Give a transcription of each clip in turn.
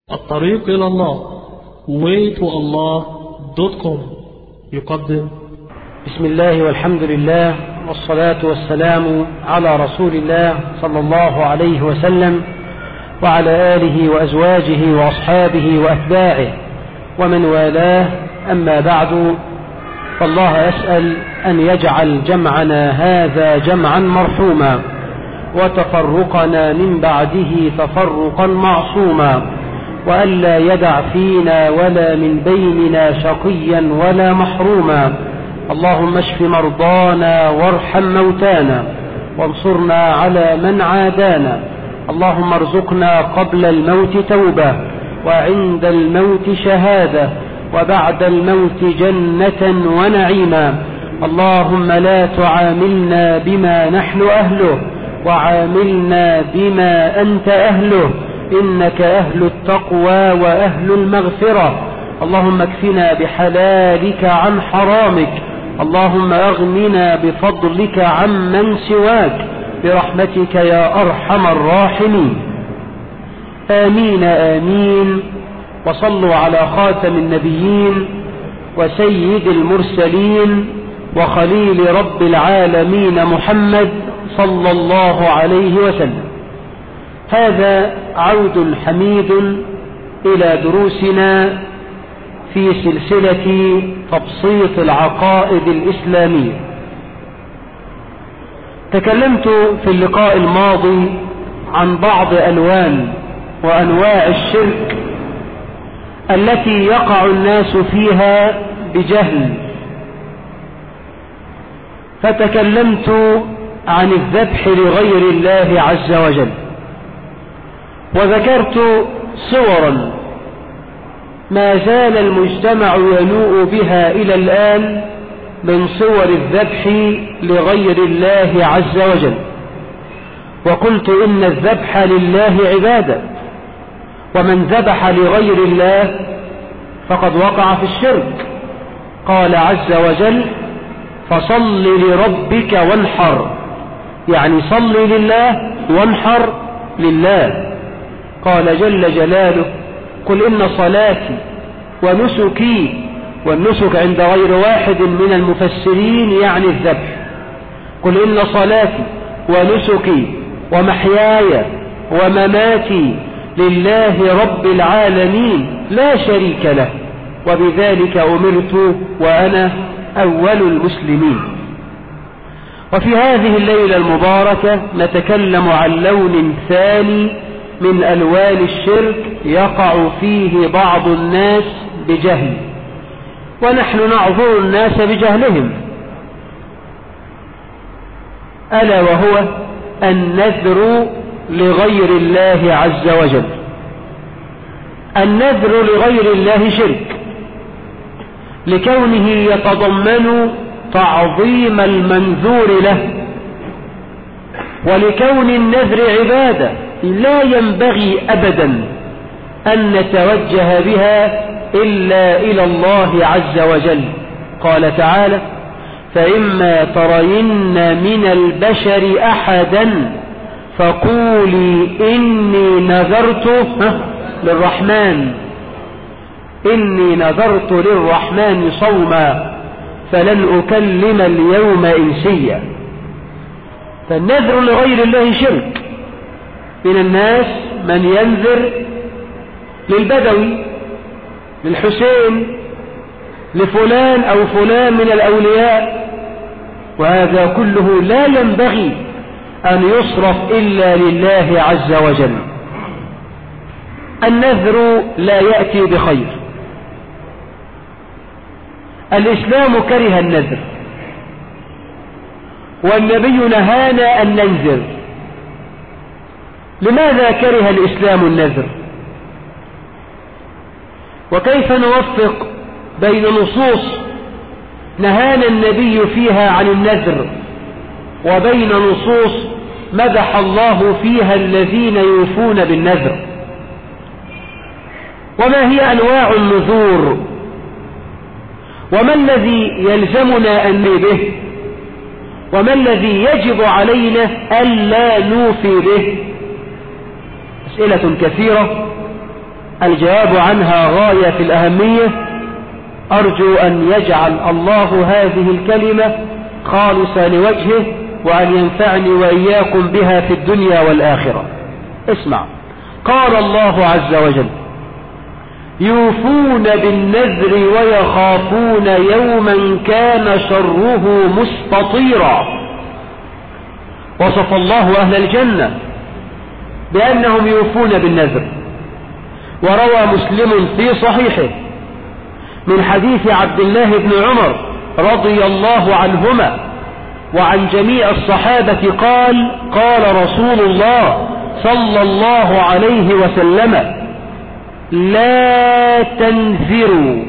الطريق إلى الله waytoallah.com يقدم بسم الله والحمد لله والصلاة والسلام على رسول الله صلى الله عليه وسلم وعلى آله وأزواجه وأصحابه وأتباعه ومن والاه أما بعد فالله أسأل أن يجعل جمعنا هذا جمعا مرحوما وتفرقنا من بعده تفرقا معصوما وألا يدع فينا ولا من بيننا شقيا ولا محروما اللهم اشف مرضانا وارحم موتانا وانصرنا على من عادانا اللهم ارزقنا قبل الموت توبة وعند الموت شهادة وبعد الموت جنة ونعيما اللهم لا تعاملنا بما نحن أهله وعاملنا بما أنت أهله إنك أهل التقوى وأهل المغفرة اللهم اكفنا بحلالك عن حرامك اللهم أغننا بفضلك عمن سواك برحمتك يا أرحم الراحمين آمين آمين وصلوا على خاتم النبيين وسيد المرسلين وخليل رب العالمين محمد صلى الله عليه وسلم هذا عود حميد إلى دروسنا في سلسلة تبسيط العقائد الإسلامية تكلمت في اللقاء الماضي عن بعض ألوان وأنواع الشرك التي يقع الناس فيها بجهل فتكلمت عن الذبح لغير الله عز وجل وذكرت صورا ما زال المجتمع ينوء بها إلى الآن من صور الذبح لغير الله عز وجل وقلت إن الذبح لله عبادة ومن ذبح لغير الله فقد وقع في الشرك قال عز وجل فصل لربك وانحر يعني صل لله وانحر لله قال جل جلاله قل إن صلاتي ونسكي والنسك عند غير واحد من المفسرين يعني الذبح قل إن صلاتي ونسكي ومحياي ومماتي لله رب العالمين لا شريك له وبذلك أمرت وأنا أول المسلمين وفي هذه الليلة المباركة نتكلم عن لون ثاني من ألوان الشرك يقع فيه بعض الناس بجهل ونحن نعذر الناس بجهلهم ألا وهو النذر لغير الله عز وجل النذر لغير الله شرك لكونه يتضمن تعظيم المنذور له ولكون النذر عبادة لا ينبغي أبدا أن نتوجه بها إلا إلى الله عز وجل قال تعالى فإما ترين من البشر أحدا فقولي إني نذرت للرحمن إني نذرت للرحمن صوما فلن أكلم اليوم إنسيا فالنذر لغير الله شرك من الناس من ينذر للبدوي للحسين لفلان أو فلان من الأولياء وهذا كله لا ينبغي أن يصرف إلا لله عز وجل النذر لا يأتي بخير الإسلام كره النذر والنبي نهانا أن ننذر لماذا كره الإسلام النذر وكيف نوفق بين نصوص نهانا النبي فيها عن النذر وبين نصوص مدح الله فيها الذين يوفون بالنذر وما هي أنواع النذور وما الذي يلزمنا أن به وما الذي يجب علينا ألا نوفي به أسئلة كثيرة الجواب عنها غاية في الأهمية أرجو أن يجعل الله هذه الكلمة خالصة لوجهه وأن ينفعني وإياكم بها في الدنيا والآخرة اسمع قال الله عز وجل يوفون بالنذر ويخافون يوما كان شره مستطيرا وصف الله أهل الجنة بأنهم يوفون بالنذر وروى مسلم في صحيحه من حديث عبد الله بن عمر رضي الله عنهما وعن جميع الصحابة قال قال رسول الله صلى الله عليه وسلم لا تنذروا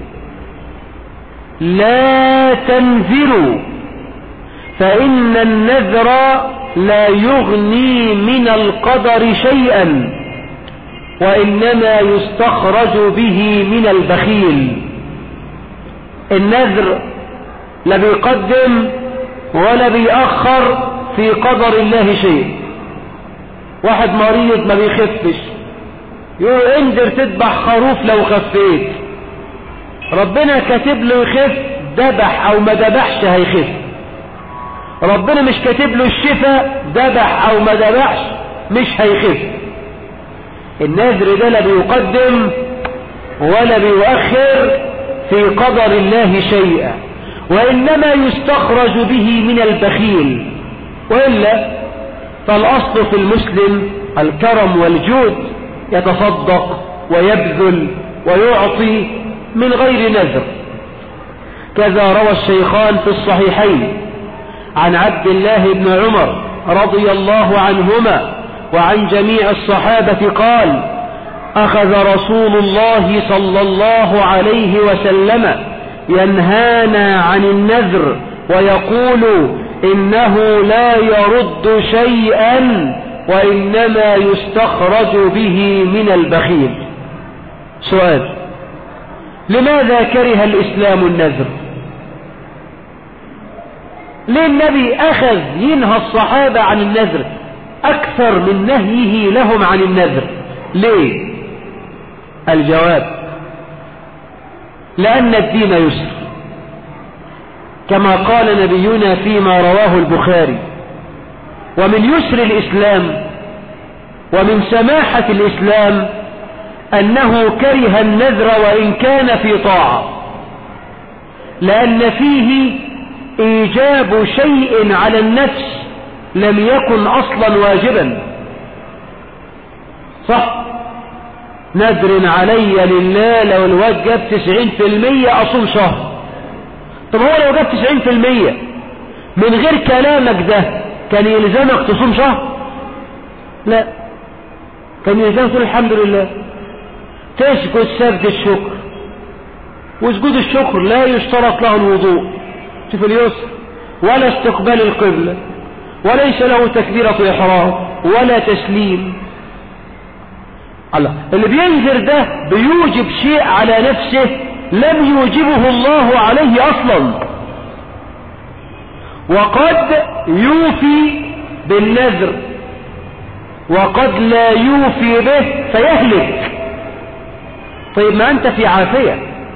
لا تنذروا فإن النذر لا يغني من القدر شيئا وإنما يستخرج به من البخيل النذر لا بيقدم ولا بيأخر في قدر الله شيء واحد مريض ما بيخفش يقول انذر تذبح خروف لو خفيت ربنا كاتب له يخف ذبح او ما ذبحش هيخف ربنا مش كاتب له الشفاء ذبح او ما ذبحش مش هيخف النذر ده لا بيقدم ولا بيؤخر في قدر الله شيئا وإنما يستخرج به من البخيل وإلا فالأصل في المسلم الكرم والجود يتصدق ويبذل ويعطي من غير نذر كذا روى الشيخان في الصحيحين عن عبد الله بن عمر رضي الله عنهما وعن جميع الصحابة قال أخذ رسول الله صلى الله عليه وسلم ينهانا عن النذر ويقول إنه لا يرد شيئا وإنما يستخرج به من البخيل سؤال لماذا كره الإسلام النذر ليه النبي أخذ ينهى الصحابة عن النذر أكثر من نهيه لهم عن النذر ليه الجواب لأن الدين يسر كما قال نبينا فيما رواه البخاري ومن يسر الإسلام ومن سماحة الإسلام أنه كره النذر وإن كان في طاعة لأن فيه إيجاب شيء على النفس لم يكن أصلا واجبا صح نذر علي لله لو الواد جاب تسعين في المية أصوم شهر طب هو لو جاب تسعين في المية من غير كلامك ده كان يلزمك تصوم شهر لا كان يلزمك تقول الحمد لله تسجد سجد الشكر وسجود الشكر لا يشترط له الوضوء شوف اليسر ولا استقبال القبلة وليس له تكبيرة إحرام ولا تسليم الله اللي بينذر ده بيوجب شيء على نفسه لم يوجبه الله عليه أصلا وقد يوفي بالنذر وقد لا يوفي به فيهلك طيب ما أنت في عافية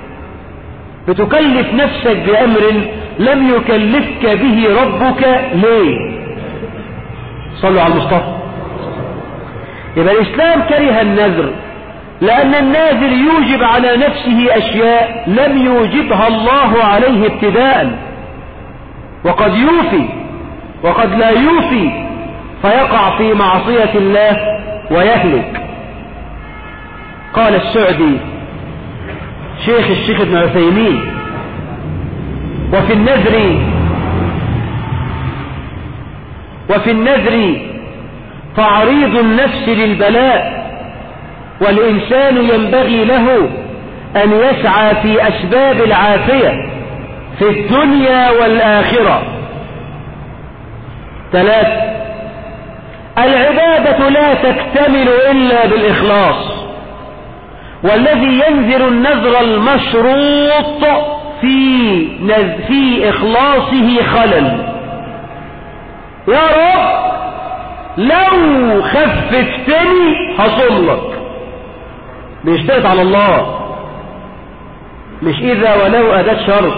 بتكلف نفسك بأمر لم يكلفك به ربك ليه صلوا على المصطفى يبقى الإسلام كره النذر لأن الناذر يوجب على نفسه أشياء لم يوجبها الله عليه ابتداء وقد يوفي وقد لا يوفي فيقع في معصية الله ويهلك قال السعدي شيخ الشيخ ابن عثيمين وفي النذر وفي النذر تعريض النفس للبلاء والإنسان ينبغي له أن يسعى في أسباب العافية في الدنيا والآخرة ثلاث العبادة لا تكتمل إلا بالإخلاص والذي ينذر النذر المشروط في, في إخلاصه خلل يا رب لو خففتني هصوم لك بيشترط على الله مش إذا ولو أداة شرط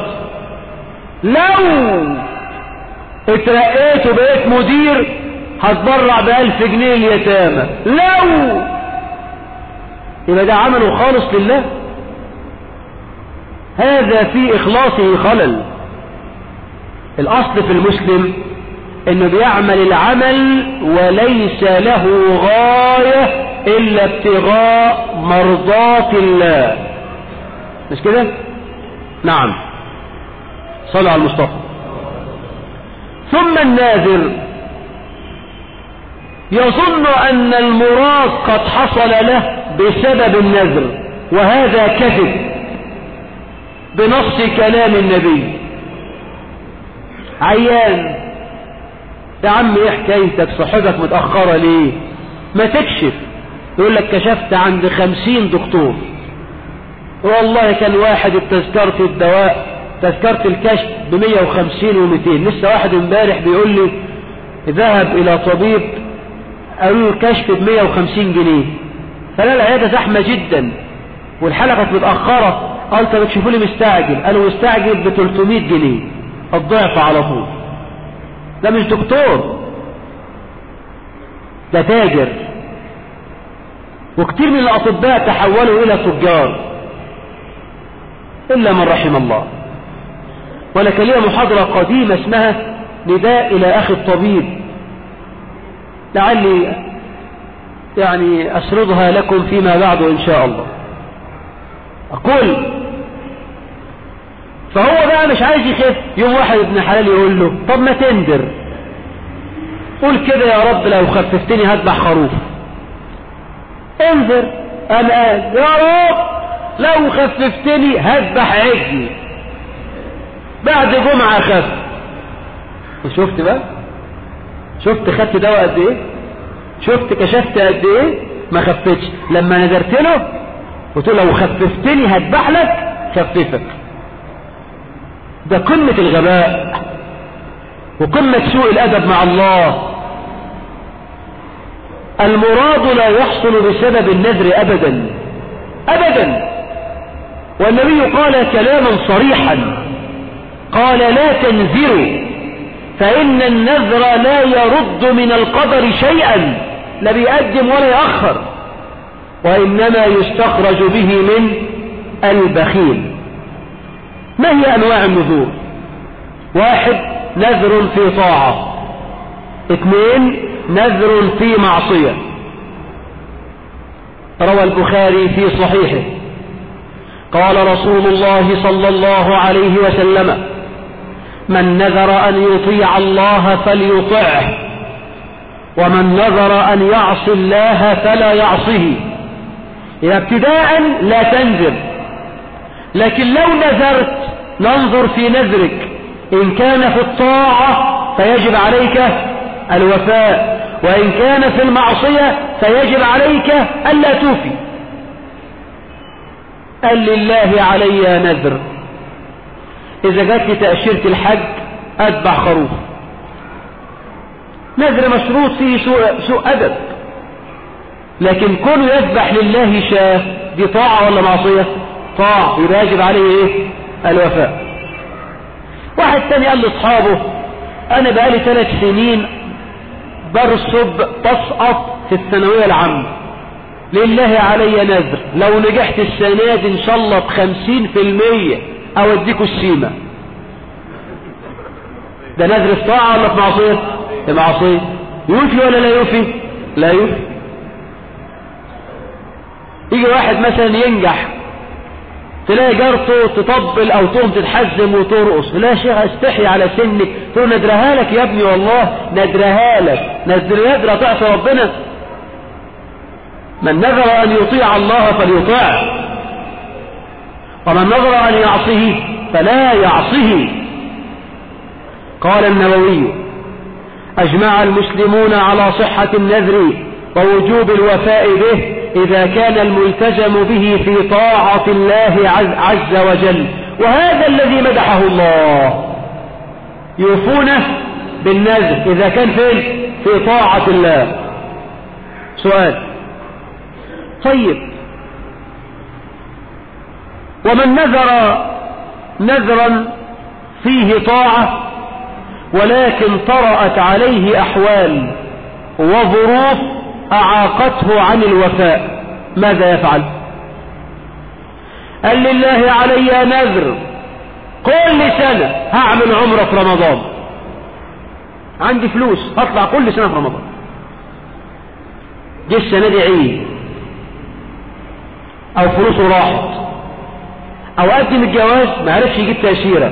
لو اترقيت وبقيت مدير هتبرع بألف جنيه اليتامى لو يبقى ده عمله خالص لله هذا في إخلاصه خلل الأصل في المسلم انه بيعمل العمل وليس له غاية الا ابتغاء مرضات الله مش كده نعم صلى على المصطفى ثم الناذر يظن ان المراد قد حصل له بسبب النذر وهذا كذب بنص كلام النبي عيان يا عم ايه حكايتك صحتك متأخرة ليه ما تكشف يقول لك كشفت عند خمسين دكتور والله كان واحد التذكرة الدواء تذكرة الكشف بمية وخمسين ومتين لسه واحد امبارح بيقول لي ذهب الى طبيب قالوا له الكشف بمية وخمسين جنيه فلا العيادة زحمة جدا والحالة كانت متأخرة قال طب اكشفوا لي مستعجل قالوا مستعجل ب 300 جنيه الضعف على طول ده مش دكتور ده تاجر وكتير من الأطباء تحولوا إلى تجار إلا من رحم الله وأنا كان ليا محاضرة قديمة اسمها نداء إلى أخي الطبيب لعلي يعني أسردها لكم فيما بعد إن شاء الله أقول فهو بقى مش عايز يخف يوم واحد ابن حلال يقول له طب ما تندر قول كده يا رب لو خففتني هذبح خروف انذر انا قال يا رب لو خففتني هذبح عجلي بعد جمعة خف وشفت بقى شفت خدت دواء قد ايه شفت كشفت قد ايه ما خفتش لما نذرت له قلت له لو خففتني هذبح لك خففك ده قمة الغباء وقمة سوء الأدب مع الله المراد لا يحصل بسبب النذر أبدا أبدا والنبي قال كلاما صريحا قال لا تنذروا فإن النذر لا يرد من القدر شيئا لا بيقدم ولا يأخر وإنما يستخرج به من البخيل ما هي أنواع النذور واحد نذر في طاعة اثنين نذر في معصية روى البخاري في صحيحه قال رسول الله صلى الله عليه وسلم من نذر أن يطيع الله فليطعه ومن نذر أن يعصي الله فلا يعصه ابتداء لا تنذر لكن لو نذرت ننظر في نذرك إن كان في الطاعة فيجب عليك الوفاء وإن كان في المعصية فيجب عليك ألا توفي قال لله علي نذر إذا جات لي تأشيرة الحج أذبح خروف نذر مشروط فيه سوء, سوء أدب لكن كونه يذبح لله شاه دي طاعة ولا معصية طاعة يبقى يجب عليه ايه الوفاء واحد تاني قال لاصحابه انا بقالي ثلاث سنين برسب تسقط في الثانوية العامة لله علي نذر لو نجحت السنة دي ان شاء الله بخمسين في المية اوديكوا السيمة ده نذر في طاعة ولا في معصية في معصية يوفي ولا لا يوفي لا يوفي يجي واحد مثلا ينجح تلاقي جارته تطبل او تقوم تتحزم وترقص لا يا شيخ استحي على سنك تقول ندرها لك يا ابني والله ندرها لك ندر ندرة تعصي ربنا من نذر ان يطيع الله فليطيع ومن نذر ان يعصيه فلا يعصيه قال النووي اجمع المسلمون على صحة النذر ووجوب الوفاء به إذا كان الملتزم به في طاعة الله عز, عز وجل وهذا الذي مدحه الله يوفونه بالنذر إذا كان فين في طاعة الله سؤال طيب ومن نذر نذرا فيه طاعة ولكن طرأت عليه أحوال وظروف أعاقته عن الوفاء ماذا يفعل قال لله علي نذر كل سنة هعمل عمرة في رمضان عندي فلوس هطلع كل سنة في رمضان جه السنة دي عيد او فلوسه راحت او قدم الجواز ما عرفش يجيب تأشيرة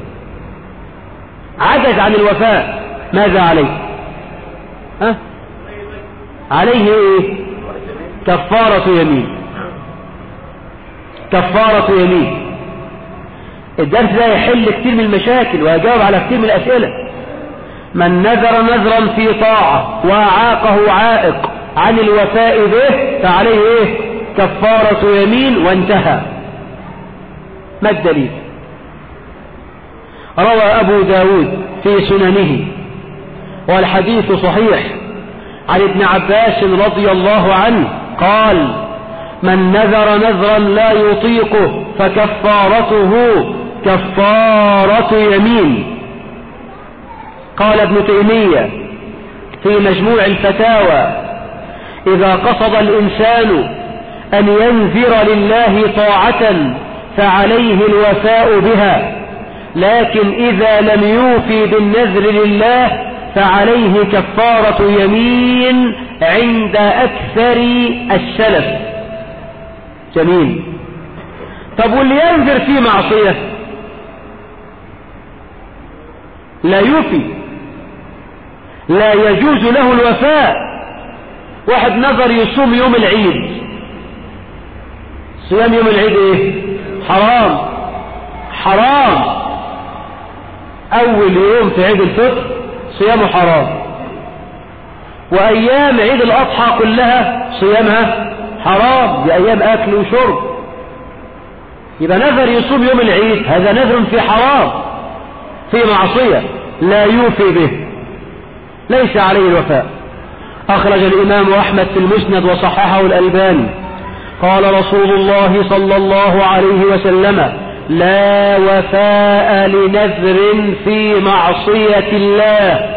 عجز عن الوفاء ماذا عليه ها عليه ايه كفارة يمين كفارة يمين الدرس ده يحل كتير من المشاكل ويجاوب على كتير من الأسئلة من نذر نذرا في طاعة وأعاقه عائق عن الوفاء به فعليه ايه كفارة يمين وانتهى ما الدليل روى أبو داود في سننه والحديث صحيح عن ابن عباس رضي الله عنه قال من نذر نذرا لا يطيقه فكفارته كفارة يمين قال ابن تيمية في مجموع الفتاوى إذا قصد الإنسان أن ينذر لله طاعة فعليه الوفاء بها لكن إذا لم يوفي بالنذر لله فعليه كفارة يمين عند أكثر السلف جميل طب واللي ينذر في معصية لا يوفي لا يجوز له الوفاء واحد نظر يصوم يوم العيد صيام يوم العيد ايه حرام حرام اول يوم في عيد الفطر صيامه حرام وايام عيد الاضحى كلها صيامها حرام دي ايام اكل وشرب يبقى نذر يصوم يوم العيد هذا نذر في حرام في معصية لا يوفي به ليس عليه الوفاء أخرج الإمام أحمد في المسند وصححه الألباني قال رسول الله صلى الله عليه وسلم لا وفاء لنذر في معصية الله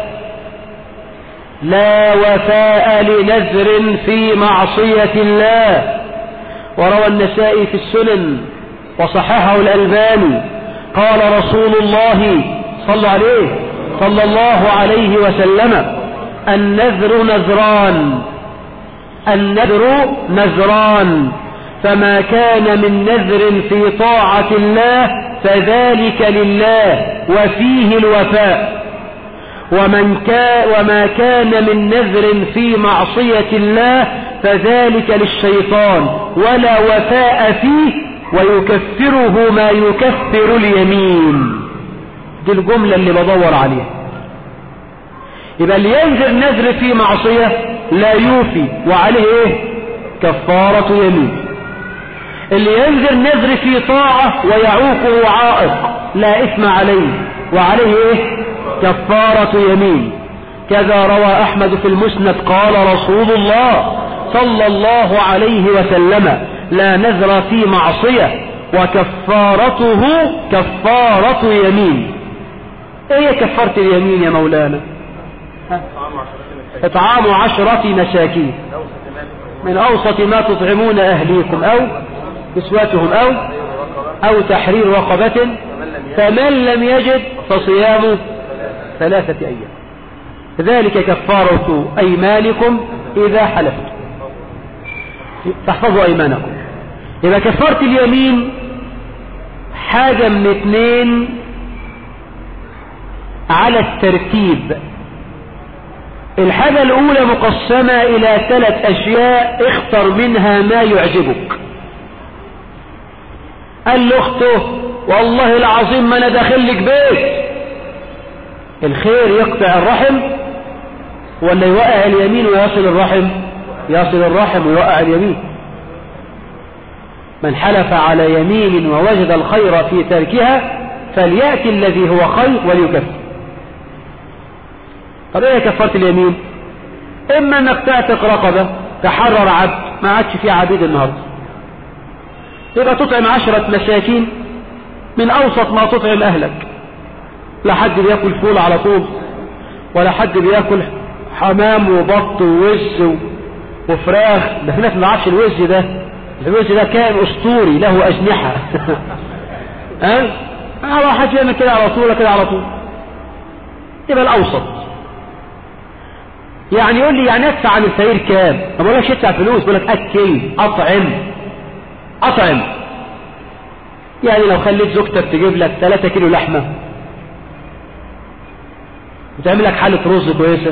لا وفاء لنذر في معصية الله وروى النسائي في السنن وصححه الألباني قال رسول الله صلى عليه صلى الله عليه وسلم النذر نذران النذر نذران فما كان من نذر في طاعة الله فذلك لله وفيه الوفاء ومن كان وما كان من نذر في معصية الله فذلك للشيطان ولا وفاء فيه ويكفره ما يكفر اليمين دي الجملة اللي بدور عليها يبقى اللي ينذر نذر في معصية لا يوفي وعليه ايه كفارة يمين اللي ينذر نذر في طاعة ويعوقه عائق لا إثم عليه وعليه ايه كفارة يمين كذا روى أحمد في المسند قال رسول الله صلى الله عليه وسلم لا نذر في معصية وكفارته كفارة يمين ايه كفارة اليمين يا مولانا اطعام عشرة مساكين من اوسط ما تطعمون اهليكم او كسوتهم او او تحرير رقبة فمن لم يجد فصيام ثلاثة ايام ذلك كفارة ايمانكم اذا حلفتم تحفظوا ايمانكم يبقى كفارة اليمين حاجة من اتنين على الترتيب الحاجة الأولى مقسمة إلى ثلاث أشياء اختر منها ما يعجبك قال لأخته والله العظيم ما أنا داخل لك بيت الخير يقطع الرحم ولا يوقع اليمين ويصل الرحم يصل الرحم ويوقع اليمين من حلف على يمين ووجد الخير في تركها فليأتي الذي هو خير وليكفر طب ايه كفارة اليمين اما انك تعتق رقبة تحرر عبد ما عادش فيه عبيد النهاردة يبقى تطعم عشرة مساكين من أوسط ما تطعم أهلك لا حد بياكل فول على طول ولا حد بياكل حمام وبط ووز وفراخ ده في ناس ما يعرفش الوز ده الوز ده كائن اسطوري له اجنحه ها أه؟ حد يعمل كده على طول كده على طول يبقى الاوسط يعني يقول لي يعني ادفع عن الفقير كام ما بقولكش ادفع فلوس بقول لك اكل اطعم اطعم يعني لو خليت زوجتك تجيب لك 3 كيلو لحمه وتعمل لك حالة رز كويسة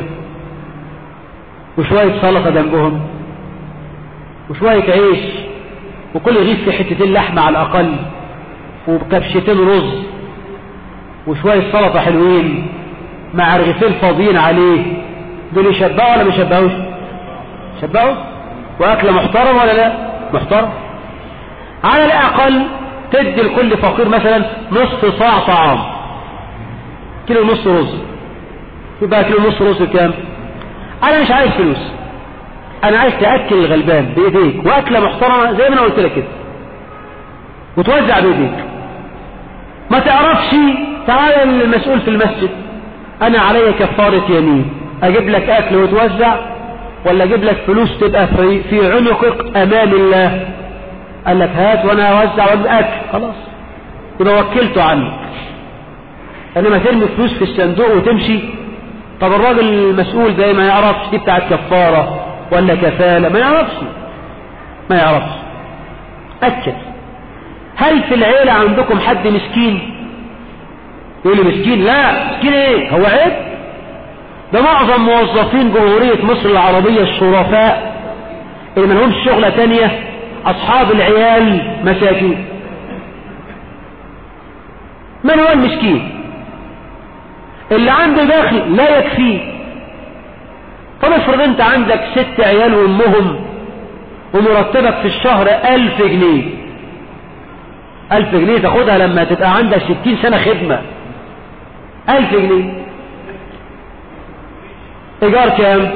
وشوية سلطة جنبهم وشوية عيش وكل رغيف في حتتين لحمة على الأقل وكبشتين رز وشوية سلطة حلوين مع رغيفين فاضيين عليه دول يشبعوا ولا ما يشبعوش؟ يشبعوا؟ وأكلة محترم ولا لا؟ محترم على الأقل تدي لكل فقير مثلا نصف صاع طعام كيلو نص رز يبقى كيلو نص رز كام انا مش عايز فلوس انا عايز تاكل الغلبان بايديك واكله محترمه زي ما انا قلت لك كده وتوزع بايديك ما تعرفش تعال المسؤول في المسجد انا علي كفاره يمين اجيب لك اكل وتوزع ولا اجيب لك فلوس تبقى في, في عنقك امام الله قال لك هات وانا اوزع واجيب اكل خلاص يبقى وكلته عنك انما ترمي فلوس في الصندوق وتمشي طب الراجل المسؤول ده ما يعرفش دي بتاعت كفارة ولا كفالة ما يعرفش ما يعرفش أكد هل في العيلة عندكم حد مسكين يقول لي مسكين لا مسكين ايه هو عيب ده معظم موظفين جمهورية مصر العربية الشرفاء اللي ما لهمش شغلة تانية أصحاب العيال مساكين من هو المسكين اللي عنده داخل لا يكفيه طب افرض انت عندك ست عيال وامهم ومرتبك في الشهر الف جنيه الف جنيه تاخدها لما تبقى عندك ستين سنة خدمة الف جنيه ايجار كام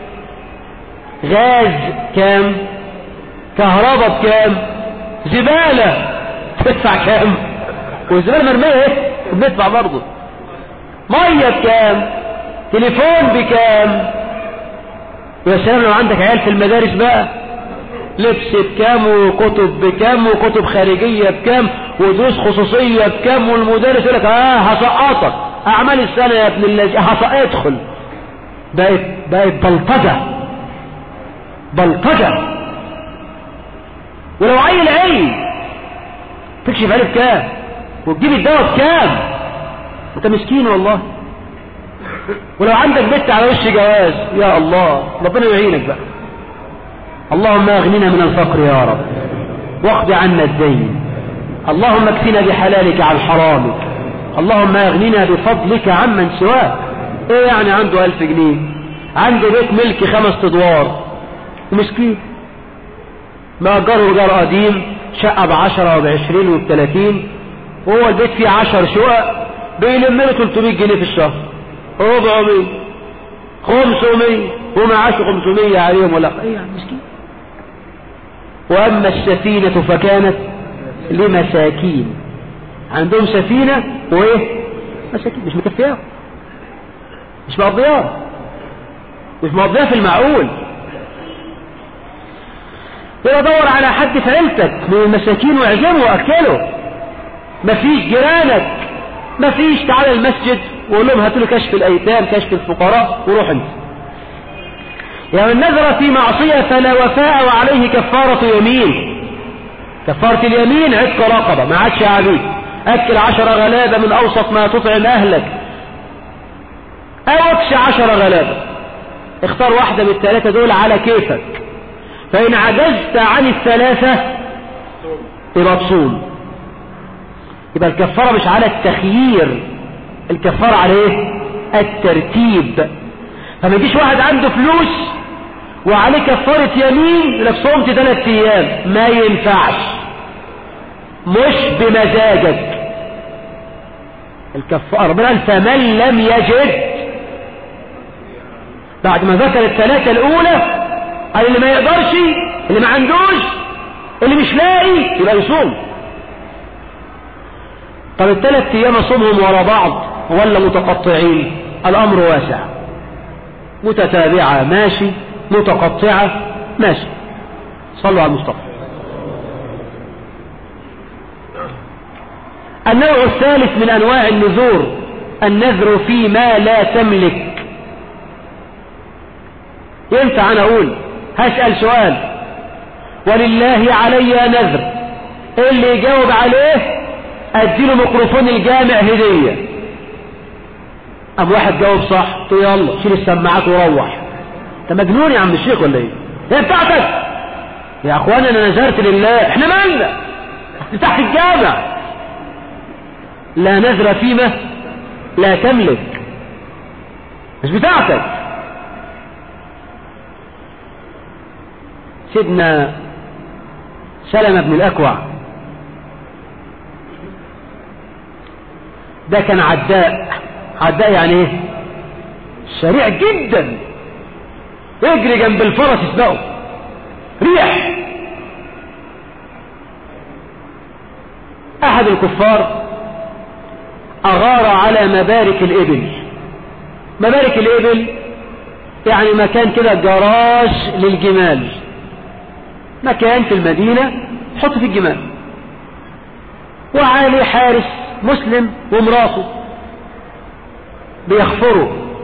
غاز كام كهرباء بكام زبالة تدفع كام والزبالة مرمية ايه بندفع برضه مية بكام تليفون بكام يا سلام لو عندك عيال في المدارس بقى لبس بكام وكتب بكام وكتب خارجية بكام ودروس خصوصية بكام والمدرس يقول لك اه هسقطك اعمال السنة يا ابن الذي ادخل بقت بقت بلطجة بلطجة ولو عيل عيل تكشف عليه بكام وتجيب الدواء بكام انت مسكين والله ولو عندك بنت على وش جواز يا الله ربنا يعينك بقى اللهم اغننا من الفقر يا رب واقض عنا الدين اللهم اكفنا بحلالك عن حرامك اللهم اغننا بفضلك عمن سواك ايه يعني عنده الف جنيه عنده بيت ملكي خمس ادوار ومسكين مأجره جار قديم شقة بعشرة وبعشرين وبتلاتين وهو البيت فيه عشر شقق بيلم له 300 جنيه في الشهر 400 500 ومعاش 500 عليهم ولا ايه يعني مسكين واما السفينة فكانت لمساكين عندهم سفينة وايه مساكين مش مكفياه مش مقضياه مش مقضياه في المعقول يبقى دور على حد في عيلتك من المساكين واعزمه واكله مفيش جيرانك مفيش تعالى المسجد وقول لهم هاتوا لي كشف الايتام كشف الفقراء وروح انت يا من نذر في معصية فلا وفاء وعليه كفارة يمين كفارة اليمين عتق رقبة ما عادش عبيد اكل عشر غلابة من اوسط ما تطعم اهلك او اكش عشر غلابة اختار واحدة من الثلاثة دول على كيفك فان عجزت عن الثلاثة يبقى تصوم يبقى الكفارة مش على التخيير الكفارة على ايه الترتيب فما يجيش واحد عنده فلوس وعليه كفارة يمين يقول لك صمت ثلاث ايام ما ينفعش مش بمزاجك الكفارة ربنا قال فمن لم يجد بعد ما ذكر الثلاثة الأولى قال اللي ما يقدرش اللي ما عندوش اللي مش لاقي يبقى يصوم طب الثلاث ايام اصومهم ورا بعض ولا متقطعين الامر واسع متتابعة ماشي متقطعة ماشي صلوا على المصطفى النوع الثالث من انواع النذور النذر فيما لا تملك ينفع انا اقول هسأل سؤال ولله علي نذر اللي يجاوب عليه اديله ميكروفون الجامع هدية ام واحد جاوب صح قلت يلا شيل السماعات وروح انت مجنون يا عم الشيخ ولا ايه هي بتاعتك يا اخوان انا نذرت لله احنا مالنا تحت الجامع لا نذر فيما لا تملك مش بتاعتك سيدنا سلمة بن الأكوع ده كان عداء عداء يعني ايه سريع جدا يجري جنب الفرس يسبقه ريح احد الكفار اغار على مبارك الابل مبارك الابل يعني مكان كده جراج للجمال مكان في المدينة حط في الجمال وعلي حارس مسلم ومراته بيخفروا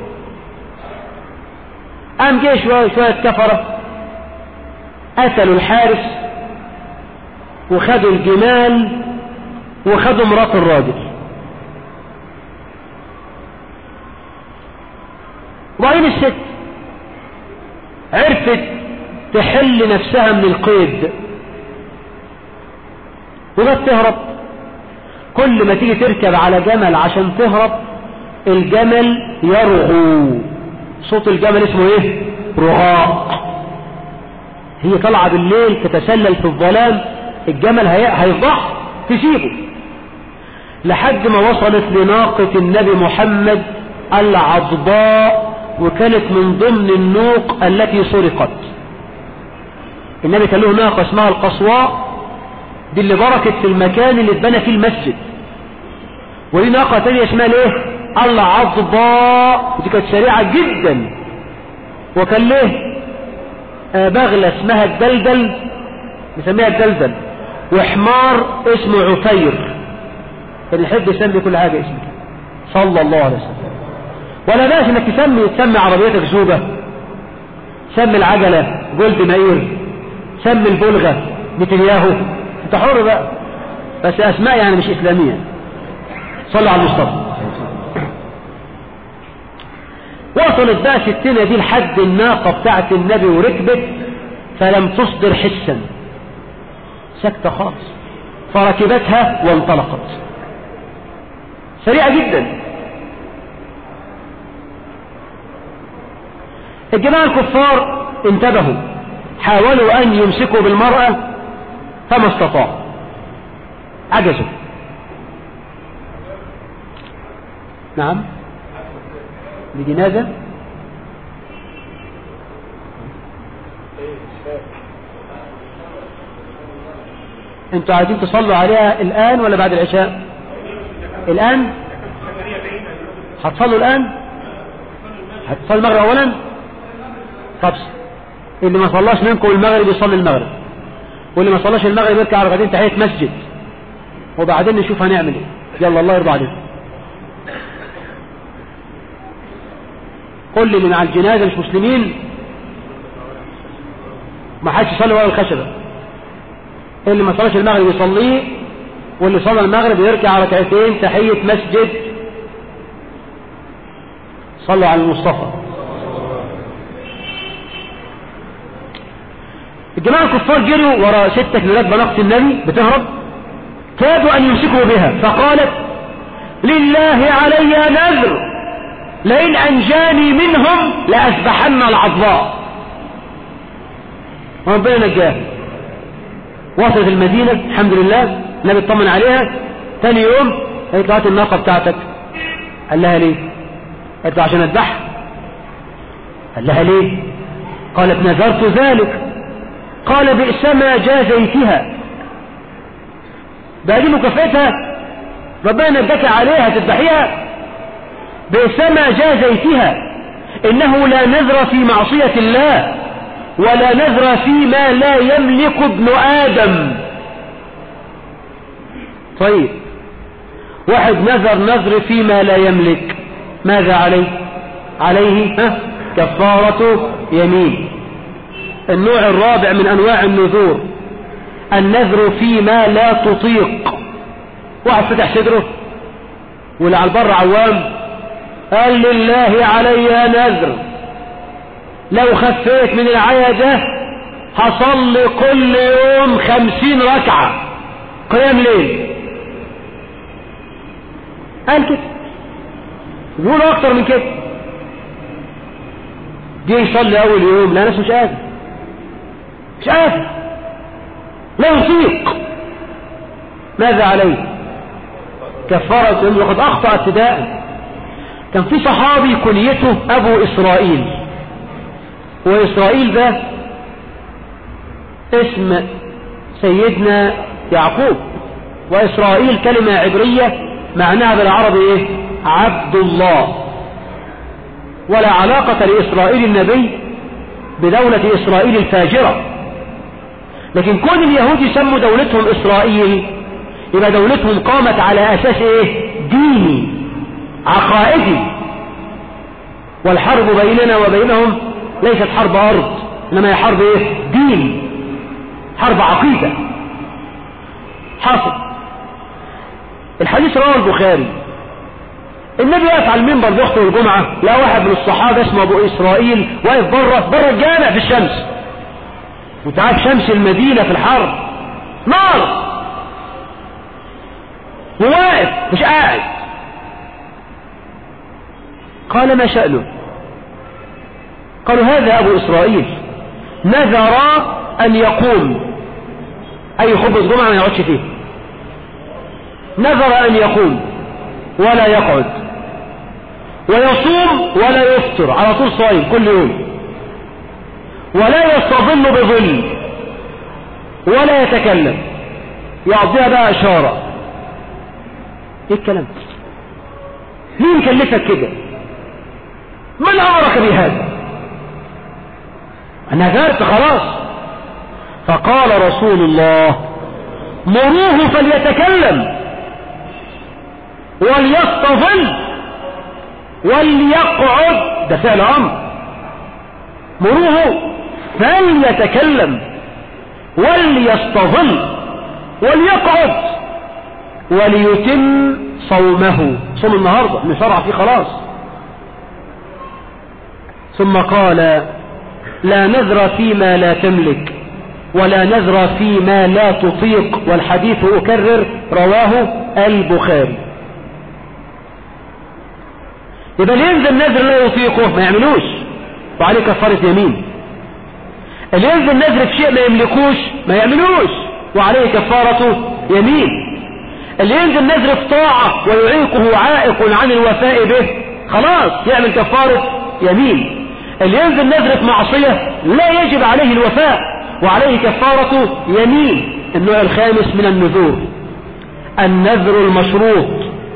قام جه شوية شوية كفرة قتلوا الحارس وخدوا الجمال وخدوا مرات الراجل وبعدين الست عرفت تحل نفسها من القيد وجت تهرب كل ما تيجي تركب على جمل عشان تهرب الجمل يرغو صوت الجمل اسمه ايه رغاء هي طالعة بالليل تتسلل في الظلام الجمل هيفضح تسيبه لحد ما وصلت لناقة النبي محمد العضباء وكانت من ضمن النوق التي سرقت النبي كان له ناقة اسمها القصواء دي اللي بركت في المكان اللي اتبنى فيه المسجد ودي ناقة تانية اسمها ايه العضباء دي كانت سريعة جدا وكان له آه بغلة اسمها الدلدل نسميها الدلدل وحمار اسمه عفير كان يحب يسمي كل حاجة اسمه صلى الله عليه وسلم ولا باش انك تسمي تسمي عربيتك زوبة سمي العجلة جولد ماير سمي البلغة نتنياهو انت حر بقى بس اسماء يعني مش اسلامية صلوا على المصطفى وصلت بقى ستنا دي لحد الناقة بتاعت النبي وركبت فلم تصدر حسا سكتة خالص فركبتها وانطلقت سريعة جدا الجماعة الكفار انتبهوا حاولوا أن يمسكوا بالمرأة فما استطاعوا عجزوا نعم لجنازة انتوا عايزين تصلوا عليها الآن ولا بعد العشاء الآن هتصلوا الآن هتصلوا المغرب أولا طب اللي ما صلاش منكم المغرب يصلي المغرب واللي ما صلاش المغرب يركع ركعتين تحية مسجد وبعدين نشوف هنعمل ايه يلا الله يرضى عليكم كل اللي مع الجنازة مش مسلمين ما حدش يصلي ورا الخشبة اللي ما صلاش المغرب يصليه واللي صلى المغرب يركع ركعتين تحية مسجد صلوا على المصطفى الجماعة الكفار جروا ورا ستة كلاب بنقص النبي بتهرب كادوا أن يمسكوا بها فقالت لله علي نذر لئن أنجاني منهم لأسبحن العضباء ربنا نجاه وصلت المدينة الحمد لله النبي اطمن عليها ثاني يوم قالت له هات الناقة بتاعتك قال لها ليه قالت له عشان اذبحها قال لها ليه قالت نذرت ذلك قال بئس ما جازيتها ده دي مكافئتها ربنا نجاك عليها تذبحيها بئس ما جازيتها إنه لا نذر في معصية الله ولا نذر فيما لا يملك ابن آدم طيب واحد نذر نذر فيما لا يملك ماذا عليه عليه ها؟ كفارة يمين النوع الرابع من أنواع النذور النذر فيما لا تطيق واحد فتح صدره واللي على البر عوام قال لله علي نذر لو خفيت من العيا ده هصلي كل يوم خمسين ركعة قيام ليل قال كده يقولوا اكتر من كده جه يصلي اول يوم لا ناس مش قادر مش قادر لا يطيق ماذا عليه كفارة يوم لقد اخطأ ابتداء كان في صحابي كنيته ابو اسرائيل واسرائيل ده اسم سيدنا يعقوب واسرائيل كلمة عبرية معناها بالعربي ايه عبد الله ولا علاقة لإسرائيل النبي بدولة إسرائيل الفاجرة لكن كون اليهود يسموا دولتهم إسرائيل يبقى دولتهم قامت على أساس إيه ديني عقائدي والحرب بيننا وبينهم ليست حرب أرض إنما هي حرب إيه دين حرب عقيدة حاصل الحديث رواه البخاري النبي واقف على المنبر بيخطب الجمعة لا واحد من الصحابة اسمه ابو اسرائيل واقف بره بره الجامع في الشمس وتعرف شمس المدينة في الحرب نار وواقف مش قاعد قال ما شأنه قالوا هذا ابو اسرائيل نذر ان يقوم اي خطبة جمعة ما يقعدش فيه نذر ان يقوم ولا يقعد ويصوم ولا يفطر على طول صايم كل يوم ولا يستظل بظل ولا يتكلم يعطيها بقى اشارة ايه الكلام مين كلفك كده من امرك بهذا انا نذرت خلاص فقال رسول الله مروه فليتكلم وليستظل وليقعد ده فعل امر مروه فليتكلم وليستظل وليقعد وليتم صومه صوم النهاردة نشرع فيه خلاص ثم قال لا نذر فيما لا تملك ولا نذر فيما لا تطيق والحديث أكرر رواه البخاري يبقى اللي ينزل نذر لا يطيقه ما يعملوش وعليه كفارة يمين اللي ينزل نذر في شيء ما يملكوش ما يعملوش وعليه كفارة يمين اللي ينزل نذر في طاعة ويعيقه عائق عن الوفاء به خلاص يعمل كفارة يمين اللي ينزل نذر في معصية لا يجب عليه الوفاء وعليه كفارة يمين النوع الخامس من النذور النذر المشروط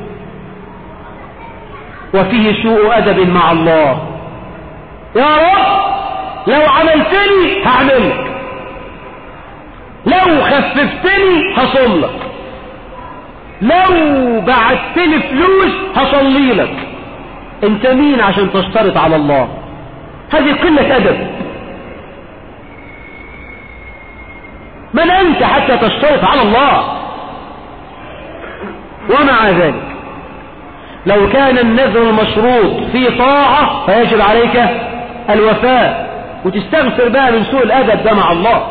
وفيه سوء أدب مع الله يا رب لو عملتني هعملك لو خففتني هصل لك لو بعتني فلوس هصلي لك انت مين عشان تشترط على الله هذه قلة أدب من أنت حتى تشترط على الله ومع ذلك لو كان النذر المشروط في طاعة فيجب عليك الوفاء وتستغفر بقى من سوء الأدب ده مع الله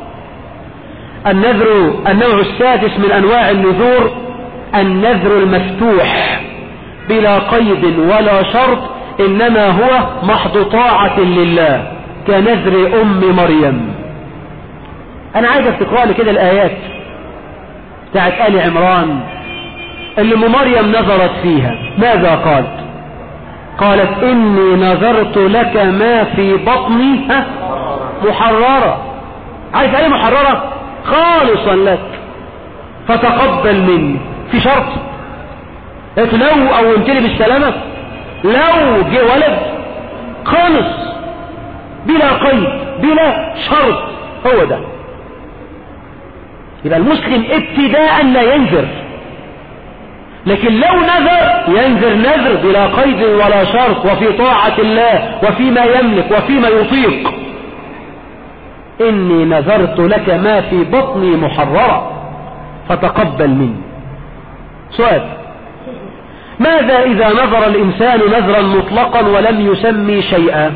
النذر النوع السادس من أنواع النذور النذر المفتوح بلا قيد ولا شرط إنما هو محض طاعة لله كنذر أم مريم أنا عايزك تقرأ لي كده الآيات بتاعت آل عمران اللي ام مريم نظرت فيها ماذا قالت قالت إني نذرت لك ما في بطني ها محررة عايز عليه محررة خالصا لك فتقبل مني في شرط قلت لو قومت لي بالسلامة لو جه ولد خالص بلا قيد بلا شرط هو ده يبقى المسلم ابتداء لا ينذر لكن لو نذر ينذر نذر بلا قيد ولا شرط وفي طاعة الله وفيما يملك وفيما يطيق إني نذرت لك ما في بطني محررا فتقبل مني سؤال ماذا إذا نظر الإنسان نذرا مطلقا ولم يسمي شيئا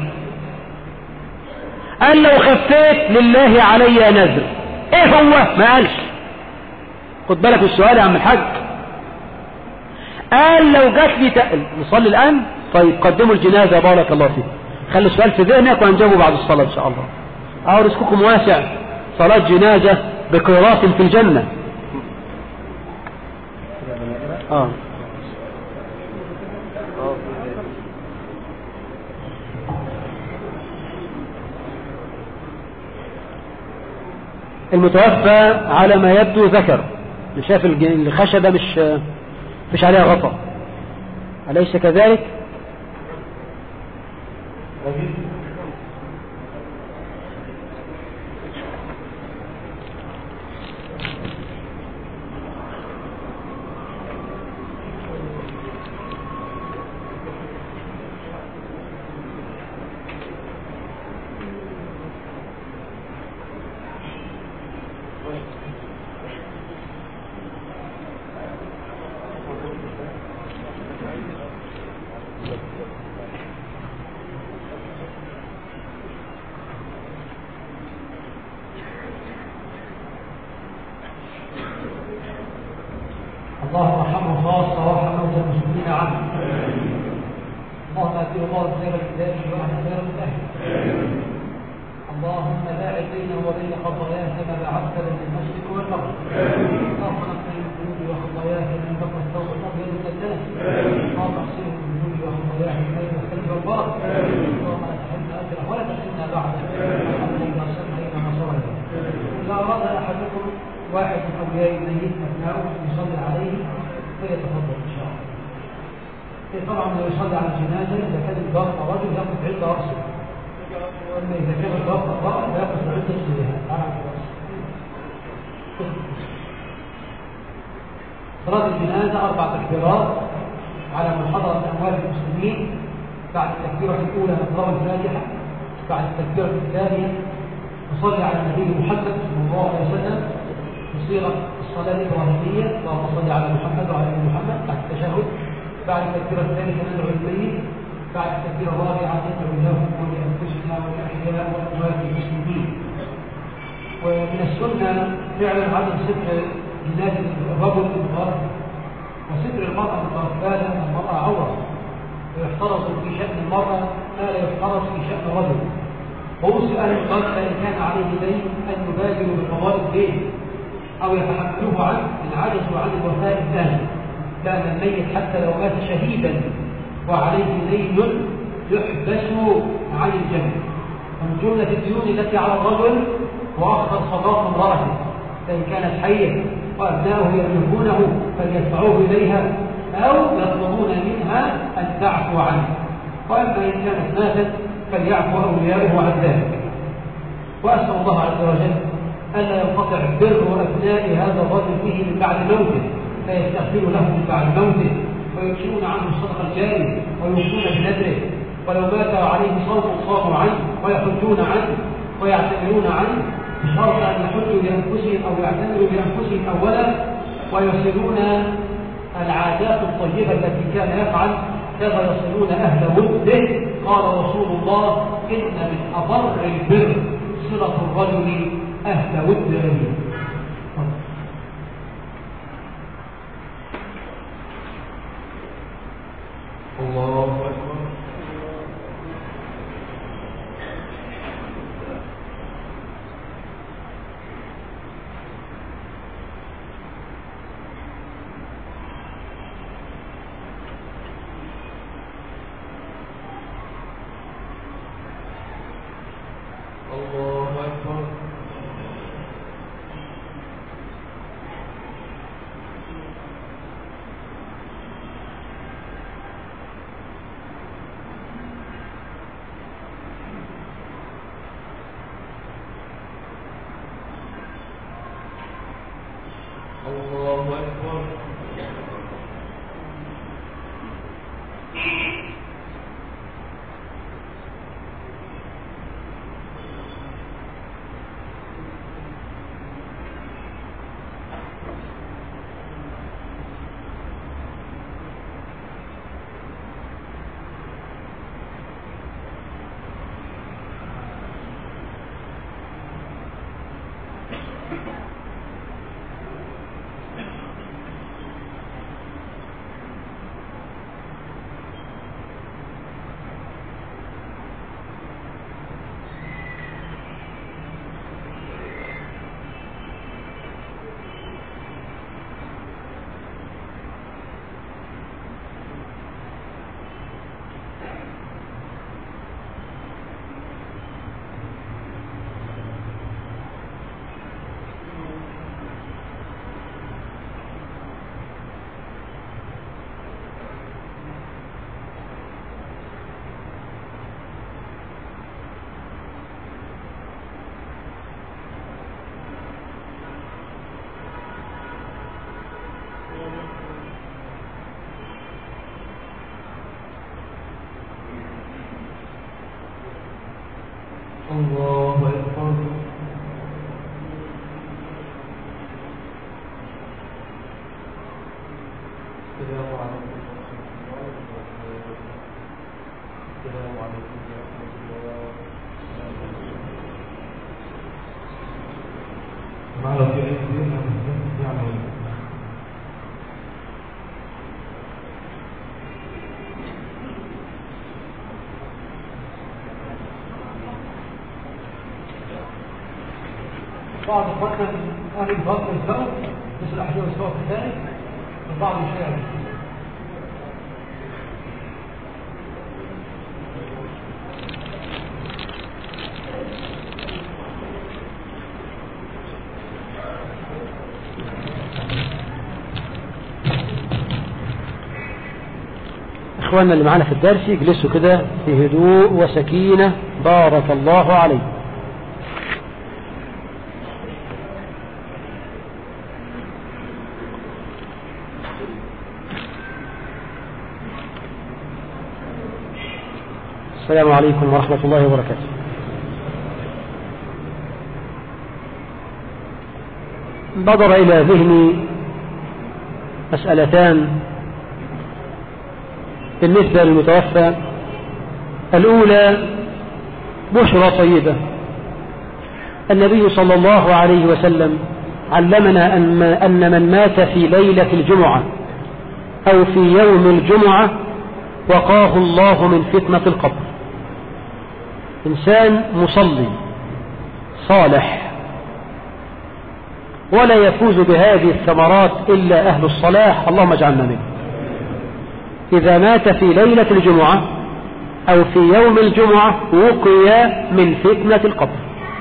قال لو خفيت لله علي نذر ايه هو ما قالش خد بالك السؤال يا عم الحاج قال لو جات لي تقل نصلي الآن طيب قدموا الجنازة بارك الله فيك خلي السؤال في ذهنك وهنجاوبه بعد الصلاة إن شاء الله أو رزقكم واسع صلاة جنازة بقيراط في الجنة آه. المتوفى على ما يبدو ذكر شاف الخشبة مش مش عليها غطا أليس كذلك اللهم ارحمه خاصة وارحم موتى المسلمين عنه اللهم اتيه الله خير الكتاب واهل خير الله اللهم باعد بينه وبين خطاياه كما باعدت بين المشرق والمغرب اللهم نقل من ذنوبي وخطاياه من بقى الثوب الابيض من الدنس اللهم اغسله من ذنوبي وخطاياه من بين الثلج والبرد اللهم لا تحرمنا اجره ولا تحرمنا بعده اللهم اذا سمع الى مصره اذا اراد احدكم واحد من اولياء الميت ابنائه يصلي عليه فيتفضل ان شاء الله. إيه طبعا لو يصلي على الجنازه اذا كان الضغط رجل ياخذ عند راسه. واما اذا كان الضغط امراه فياخذ عند رجلها على راسه. صلاة الجنازة أربع تكبيرات على محاضرة أموال المسلمين بعد التكبيرة الأولى نقرأ الفاتحة بعد التكبيرة الثانية نصلي على النبي محمد صلى الله عليه وسلم بصيغة الصلاة الإبراهيمية اللهم صل على محمد وعلى آل محمد بعد التشهد بعد التكبيرة الثالثة ندعو الميت بعد التكبيرة الرابعة ندعو لهم ولأنفسنا وللأحياء والأموات المسلمين ومن السنة فعلا عدم ستر جنازة الرجل المتوفى وستر المرأة المتوفاة لأن المرأة عورة ويحترز في شأن المرأة ما لا يحترز في شأن الرجل ووصي أهل القتل إن كان عليه دين أن يبادروا بقضاء الدين أو يتحملوه عنه إن عجزوا عن الوفاء الثاني لأن الميت حتى لو مات شهيدا وعليه دين يحبس عن الجنة ومن جملة الديون التي على الرجل وأخر صداق امرأته فإن كانت حية وأبناؤه يملكونه فليدفعوه إليها أو يطلبون منها أن تعفو عنه وأما إن كانت ماتت فليعفو أولياؤه عن ذلك وأسأل الله عز وجل ألا ينقطع بر أبناء هذا الرجل به من بعد موته فيستغفر له من بعد موته ويكشفون عنه الصدقة الجارية ويوفون بنذره ولو مات عليه صوم صاموا عنه ويحجون عنه ويعتمرون عنه بشرط أن يحجوا لأنفسهم أو يعتمروا لأنفسهم أولا ويصلون العادات الطيبة التي كان يفعل كما يصلون أهل وده قال رسول الله إن من أضر البر صلة الرجل أهل ود أبيه الله أكبر الله أكبر الله أكبر الله أكبر السلام عليكم السلام عليكم ورحمة الله معنا في أي دين يعني بعض اخواتنا من اهل الفضل يسبقوا مثل احدهم يسبقوا في ذلك والبعض يشارك إخواننا اللي معانا في الدرس يجلسوا كده في هدوء وسكينة بارك الله عليكم السلام عليكم ورحمة الله وبركاته بدر إلى ذهني مسألتان بالنسبة للمتوفى الأولى بشرى طيبة النبي صلى الله عليه وسلم علمنا أن أن من مات في ليلة الجمعة أو في يوم الجمعة وقاه الله من فتنة القبر إنسان مصلي صالح ولا يفوز بهذه الثمرات إلا أهل الصلاح اللهم اجعلنا منه إذا مات في ليلة الجمعة أو في يوم الجمعة وقي من فتنة القبر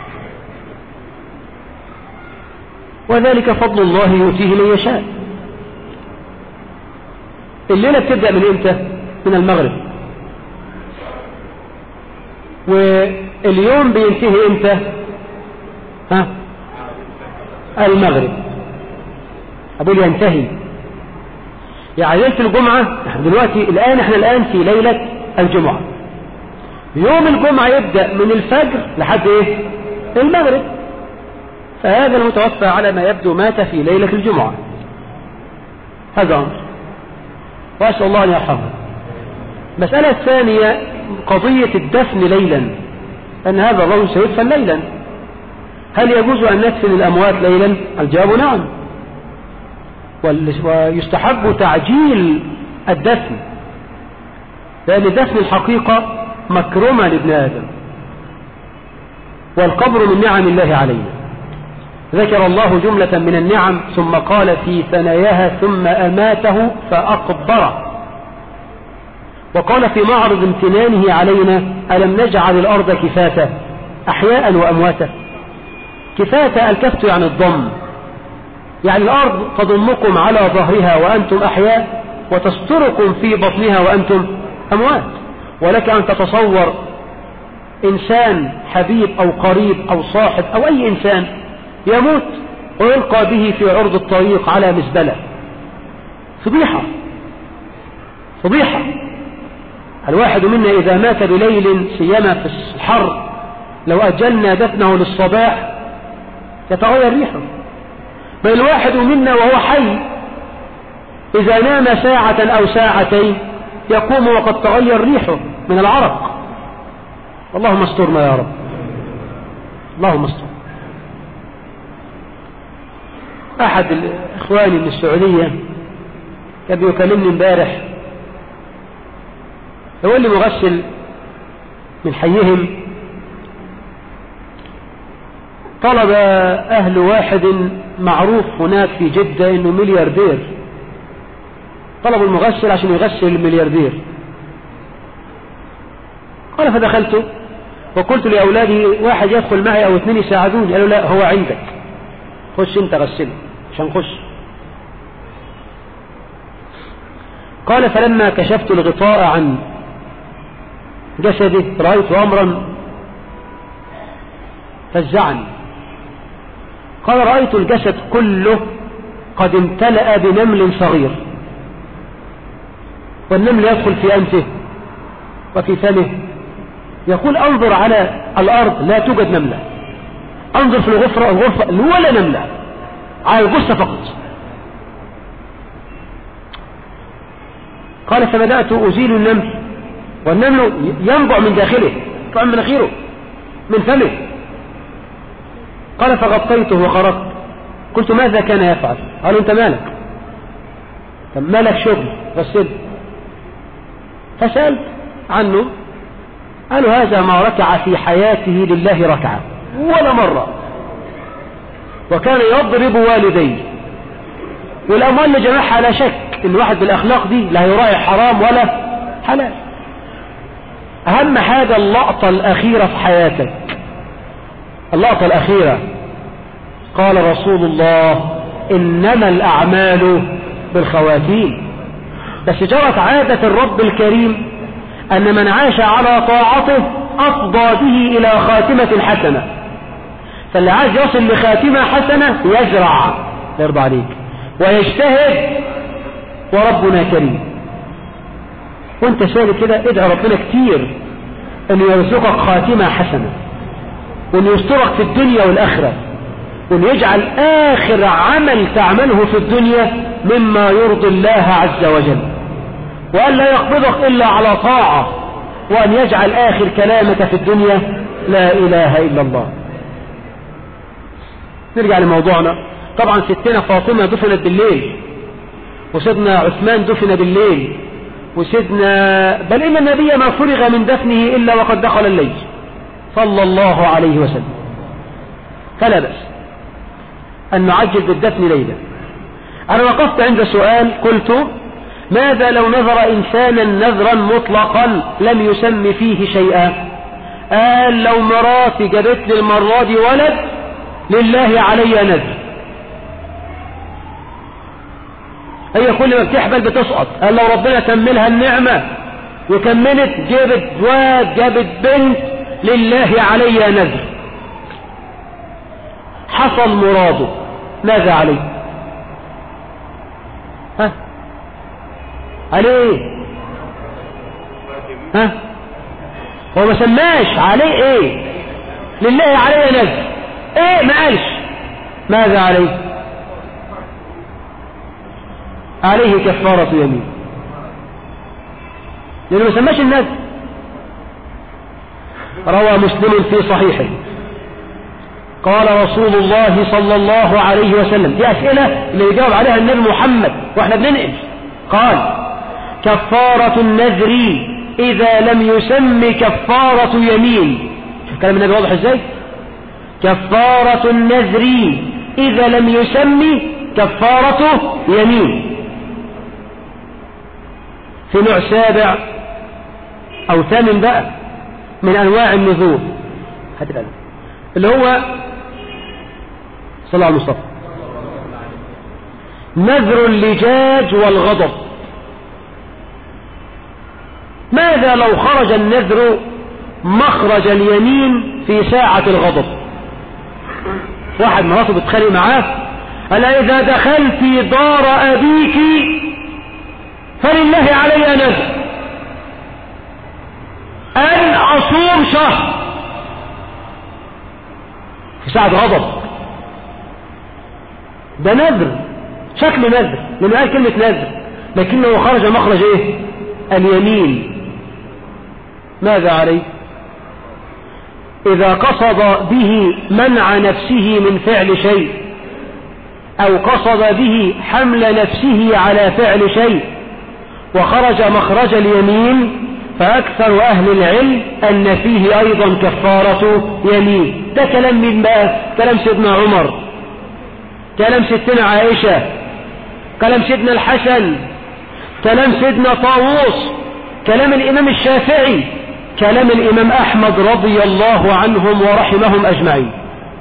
وذلك فضل الله يؤتيه من يشاء الليلة بتبدأ من امتى من المغرب واليوم بينتهي امتى ها المغرب أقول ينتهي يعني ليلة الجمعة احنا دلوقتي الآن احنا الآن في ليلة الجمعة يوم الجمعة يبدأ من الفجر لحد ايه المغرب فهذا المتوفى على ما يبدو مات في ليلة الجمعة هذا أمر وأسأل الله أن يرحمه مسألة الثانية قضية الدفن ليلا أن هذا الرجل سيدفن ليلا هل يجوز أن ندفن الأموات ليلا الجواب نعم ويستحب تعجيل الدفن لأن دفن الحقيقة مكرمة لابن آدم والقبر من نعم الله علينا ذكر الله جملة من النعم ثم قال في ثناياها ثم أماته فأقبره وقال في معرض امتنانه علينا ألم نجعل الأرض كفاتا أحياء وأمواتا كفاتا الكفت يعني الضم يعني الأرض تضمكم على ظهرها وأنتم أحياء وتستركم في بطنها وأنتم أموات ولك أن تتصور إنسان حبيب أو قريب أو صاحب أو أي إنسان يموت ويلقى به في عرض الطريق على مزبلة فضيحة فضيحة الواحد منا إذا مات بليل سيما في الحر لو أجلنا دفنه للصباح يتغير ريحه بل الواحد منا وهو حي إذا نام ساعة أو ساعتين يقوم وقد تغير ريحه من العرق اللهم استرنا يا رب اللهم استر أحد إخواني من السعودية كان بيكلمني امبارح يقول لي مغسل من حيهم طلب أهل واحد معروف هناك في جدة إنه ملياردير طلبوا المغسل عشان يغسل الملياردير قال فدخلت وقلت لأولادي واحد يدخل معي أو اثنين يساعدوني قالوا لا هو عندك خش انت غسله عشان خش قال فلما كشفت الغطاء عن جسده رأيت أمرا فزعني قال رأيت الجسد كله قد امتلأ بنمل صغير والنمل يدخل في أنفه وفي فمه يقول انظر على الأرض لا توجد نملة انظر في الغفرة الغرفة ولا نملة على الجثة فقط قال فبدأت أزيل النمل والنمل ينبع من داخله طبعا من مناخيره من فمه قال فغطيته وخرجت قلت ماذا كان يفعل قالوا انت مالك طب مالك شغل غسل فسألت عنه قالوا هذا ما ركع في حياته لله ركعة ولا مرة وكان يضرب والديه والأموال اللي جمعها لا شك ان الواحد بالأخلاق دي لا يراعي حرام ولا حلال أهم حاجة اللقطة الأخيرة في حياتك اللقطة الأخيرة قال رسول الله إنما الأعمال بالخواتيم بس جرت عادة الرب الكريم أن من عاش على طاعته أفضى به إلى خاتمة حسنة فاللي عايز يصل لخاتمة حسنة يزرع يرضى عليك ويجتهد وربنا كريم وانت سالك كده ادعي ربنا كتير ان يرزقك خاتمة حسنة وان يسترك في الدنيا والآخرة وان يجعل آخر عمل تعمله في الدنيا مما يرضي الله عز وجل وأن لا يقبضك إلا على طاعة وأن يجعل آخر كلامك في الدنيا لا إله إلا الله نرجع لموضوعنا طبعا ستنا فاطمة دفنت بالليل وسيدنا عثمان دفن بالليل وسيدنا بل إن النبي ما فرغ من دفنه إلا وقد دخل الليل صلى الله عليه وسلم فلا بأس أن نعجل بالدفن ليلة أنا وقفت عند سؤال قلت ماذا لو نذر إنسانا نذرا مطلقا لم يسم فيه شيئا قال لو مراتي جابت لي المرة دي ولد لله علي نذر هي كل ما بتحبل بتسقط قال لو ربنا كملها النعمة وكملت جابت واد جابت بنت لله علي نذر حصل مراده ماذا عليه ها عليه ها هو ما سماش عليه ايه لله علي نذر ايه ما قالش ماذا عليه عليه كفارة يمين لأنه ما سماش النذر روى مسلم في صحيحه قال رسول الله صلى الله عليه وسلم دي أسئلة اللي يجاوب عليها النبي محمد واحنا بننقل قال كفارة النذر إذا لم يسم كفارة يمين شوف كلام النبي واضح ازاي كفارة النذر إذا لم يسم كفارة يمين في نوع سابع أو ثامن بقى من أنواع النذور هات القلم اللي هو صلى على المصطفى نذر اللجاج والغضب ماذا لو خرج النذر مخرج اليمين في ساعة الغضب واحد مراته بتخانق معاه ألا إذا دخلت دار أبيك فلله علي نذر أن أصوم شهر في ساعة غضب ده نذر شكل نذر من قال كلمة نذر لكنه خرج مخرج ايه اليمين ماذا عليه إذا قصد به منع نفسه من فعل شيء أو قصد به حمل نفسه على فعل شيء وخرج مخرج اليمين فأكثر أهل العلم أن فيه أيضا كفارة يمين ده كلام من بقى كلام سيدنا عمر كلام ستنا عائشة كلام سيدنا الحسن كلام سيدنا طاووس كلام الإمام الشافعي كلام الإمام أحمد رضي الله عنهم ورحمهم أجمعين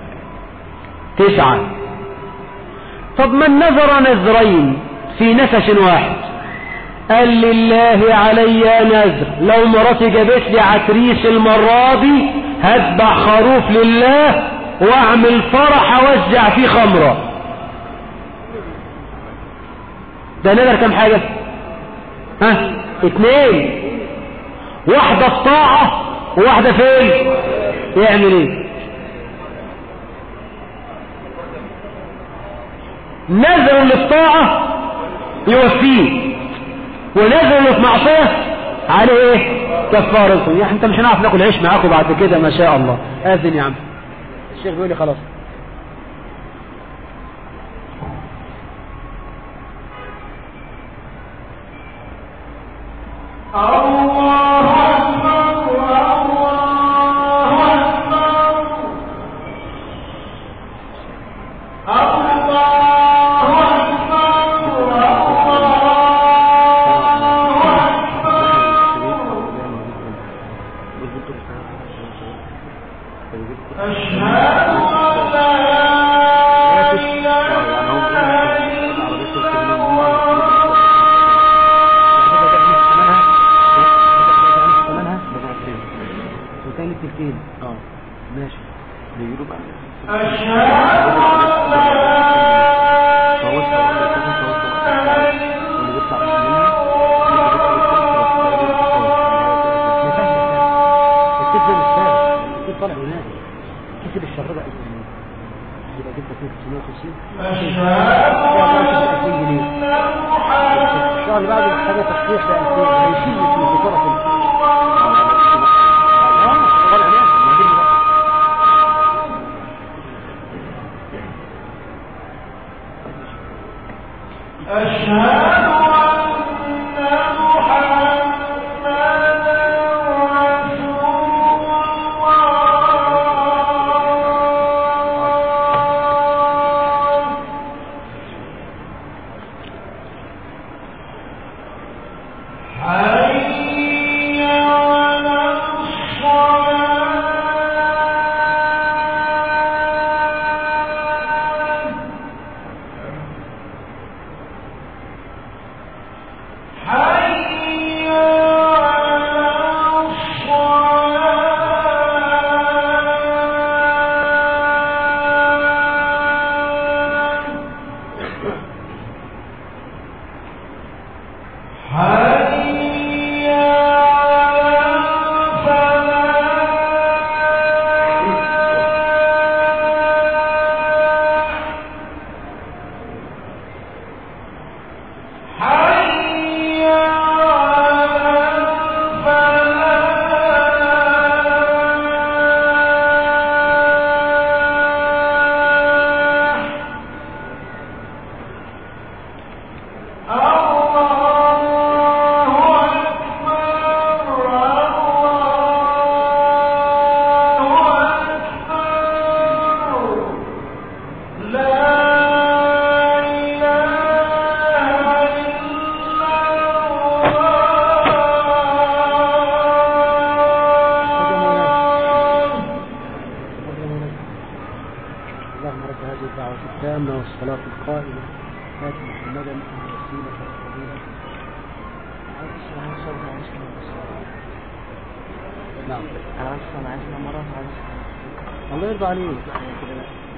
تسعة طب من نذر نذرين في نفس واحد قال لله علي نذر لو مراتي جابت لي عتريس المرة دي هذبح خروف لله واعمل فرح اوزع فيه خمرة ده نذر كم حاجة ها اتنين واحدة في طاعة وواحدة فين يعمل ايه نذر للطاعة يوفيه ونذر اللي في معصية عليه ايه كفارة يعني انت مش هنعرف ناكل عيش معاكم بعد كده ما شاء الله اذن يا عم الشيخ بيقول لي خلاص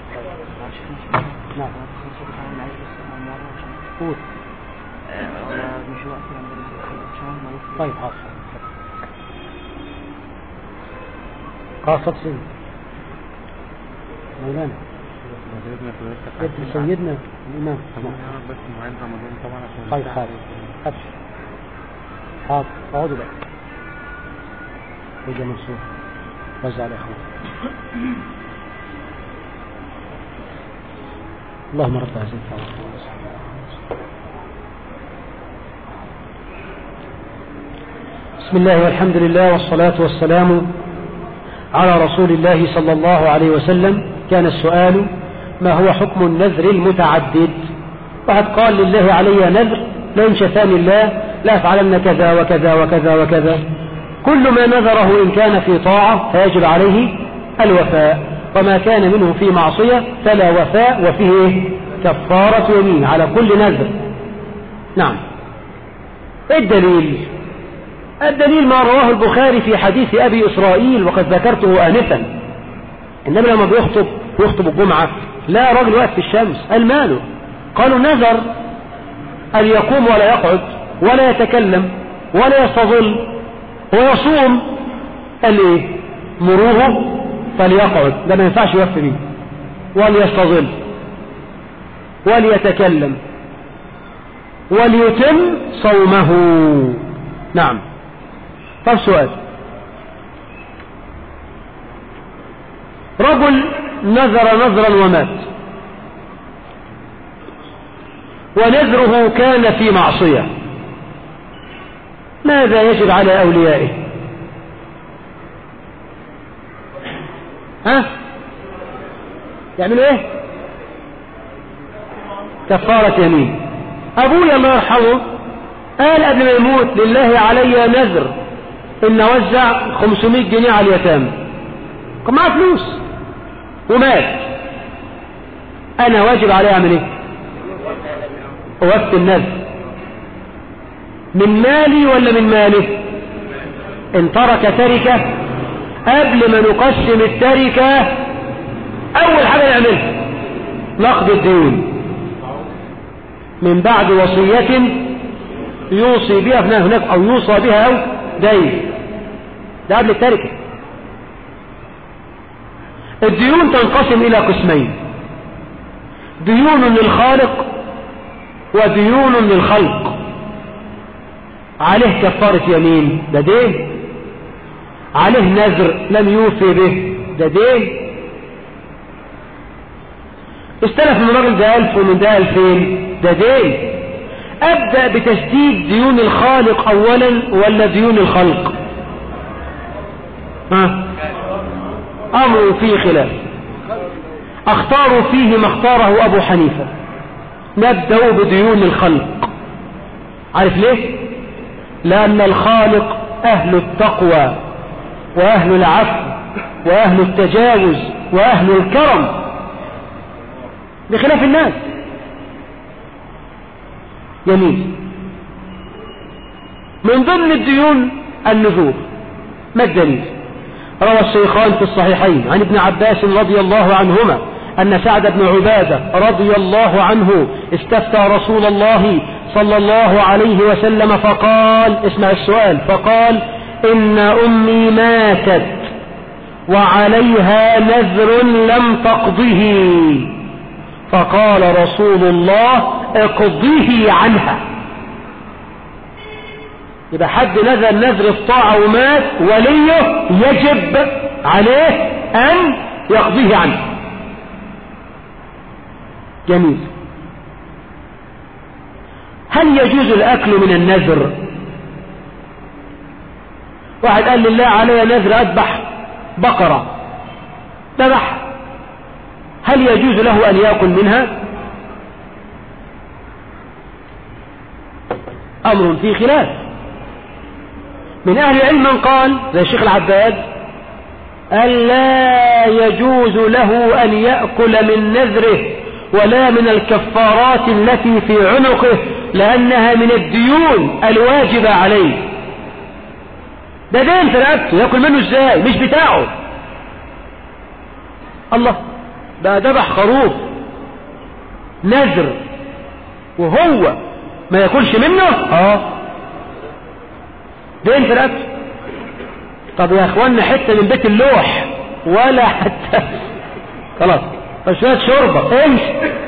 نعم قول مش وقت عندنا طيب حاضر خاصة سن مولانا ابن سيدنا الإمام نعم. بس معين رمضان طبعا عشان طيب حاضر أبشر حاضر اقعدوا بقى وجه منصور وزع الإخوان اللهم رب هذه الدعوة بسم الله والحمد لله والصلاة والسلام على رسول الله صلى الله عليه وسلم كان السؤال ما هو حكم النذر المتعدد واحد قال لله علي نذر لئن شفاني الله لا أفعلن كذا وكذا وكذا وكذا كل ما نذره إن كان في طاعة فيجب عليه الوفاء وما كان منه في معصية فلا وفاء وفيه إيه؟ كفارة يمين على كل نذر نعم إيه الدليل الدليل ما رواه البخاري في حديث أبي إسرائيل وقد ذكرته آنفا إنما لما بيخطب يخطب الجمعة لا راجل واقف في الشمس قال ماله قالوا نذر أن يقوم ولا يقعد ولا يتكلم ولا يستظل ويصوم قال ايه مروه فليقعد ده ما ينفعش يوفي بيه وليستظل وليتكلم وليتم صومه نعم طب سؤال رجل نذر نذرا ومات ونذره كان في معصية ماذا يجب على أوليائه ها يعملوا ايه كفارة يمين أبويا الله يرحمه قال قبل ما يموت لله علي نذر إن أوزع 500 جنيه على اليتامى كان معاه فلوس ومات أنا واجب علي أعمل إيه أوفي النذر من مالي ولا من ماله إن ترك تركة قبل ما نقسم التركة أول حاجة نعملها نقضي الدين من بعد وصية يوصي بها هناك هناك أو يوصى بها أو دين ده قبل التركة الديون تنقسم إلى قسمين ديون للخالق وديون للخلق عليه كفارة يمين ده دين عليه نذر لم يوفي به ده دين استلف من الراجل ده ألف ومن ده ألفين ده دين أبدأ بتسديد ديون الخالق أولا ولا ديون الخلق ها أمر فيه خلاف اختار فيه ما اختاره أبو حنيفة نبدأ بديون الخلق عارف ليه لأن الخالق أهل التقوى وأهل العفو وأهل التجاوز وأهل الكرم بخلاف الناس جميل من ضمن الديون النذور ما الدليل روى الشيخان في الصحيحين عن ابن عباس رضي الله عنهما أن سعد بن عبادة رضي الله عنه استفتى رسول الله صلى الله عليه وسلم فقال اسمع السؤال فقال إن أمي ماتت وعليها نذر لم تقضه فقال رسول الله اقضه عنها يبقى حد نذر نذر في طاعة ومات وليه يجب عليه أن يقضيه عنه جميل هل يجوز الأكل من النذر واحد قال لله علي نذر أذبح بقرة ذبح هل يجوز له أن يأكل منها أمر فيه خلاف من أهل العلم من قال زي الشيخ العباد أن لا يجوز له أن يأكل من نذره ولا من الكفارات التي في عنقه لأنها من الديون الواجبة عليه ده دين في رقبته ياكل منه ازاي مش بتاعه الله بقى ذبح خروف نذر وهو ما ياكلش منه اه دين في رقبته طب يا اخوانا حته من بيت اللوح ولا حتى خلاص طب شويه شوربه ايش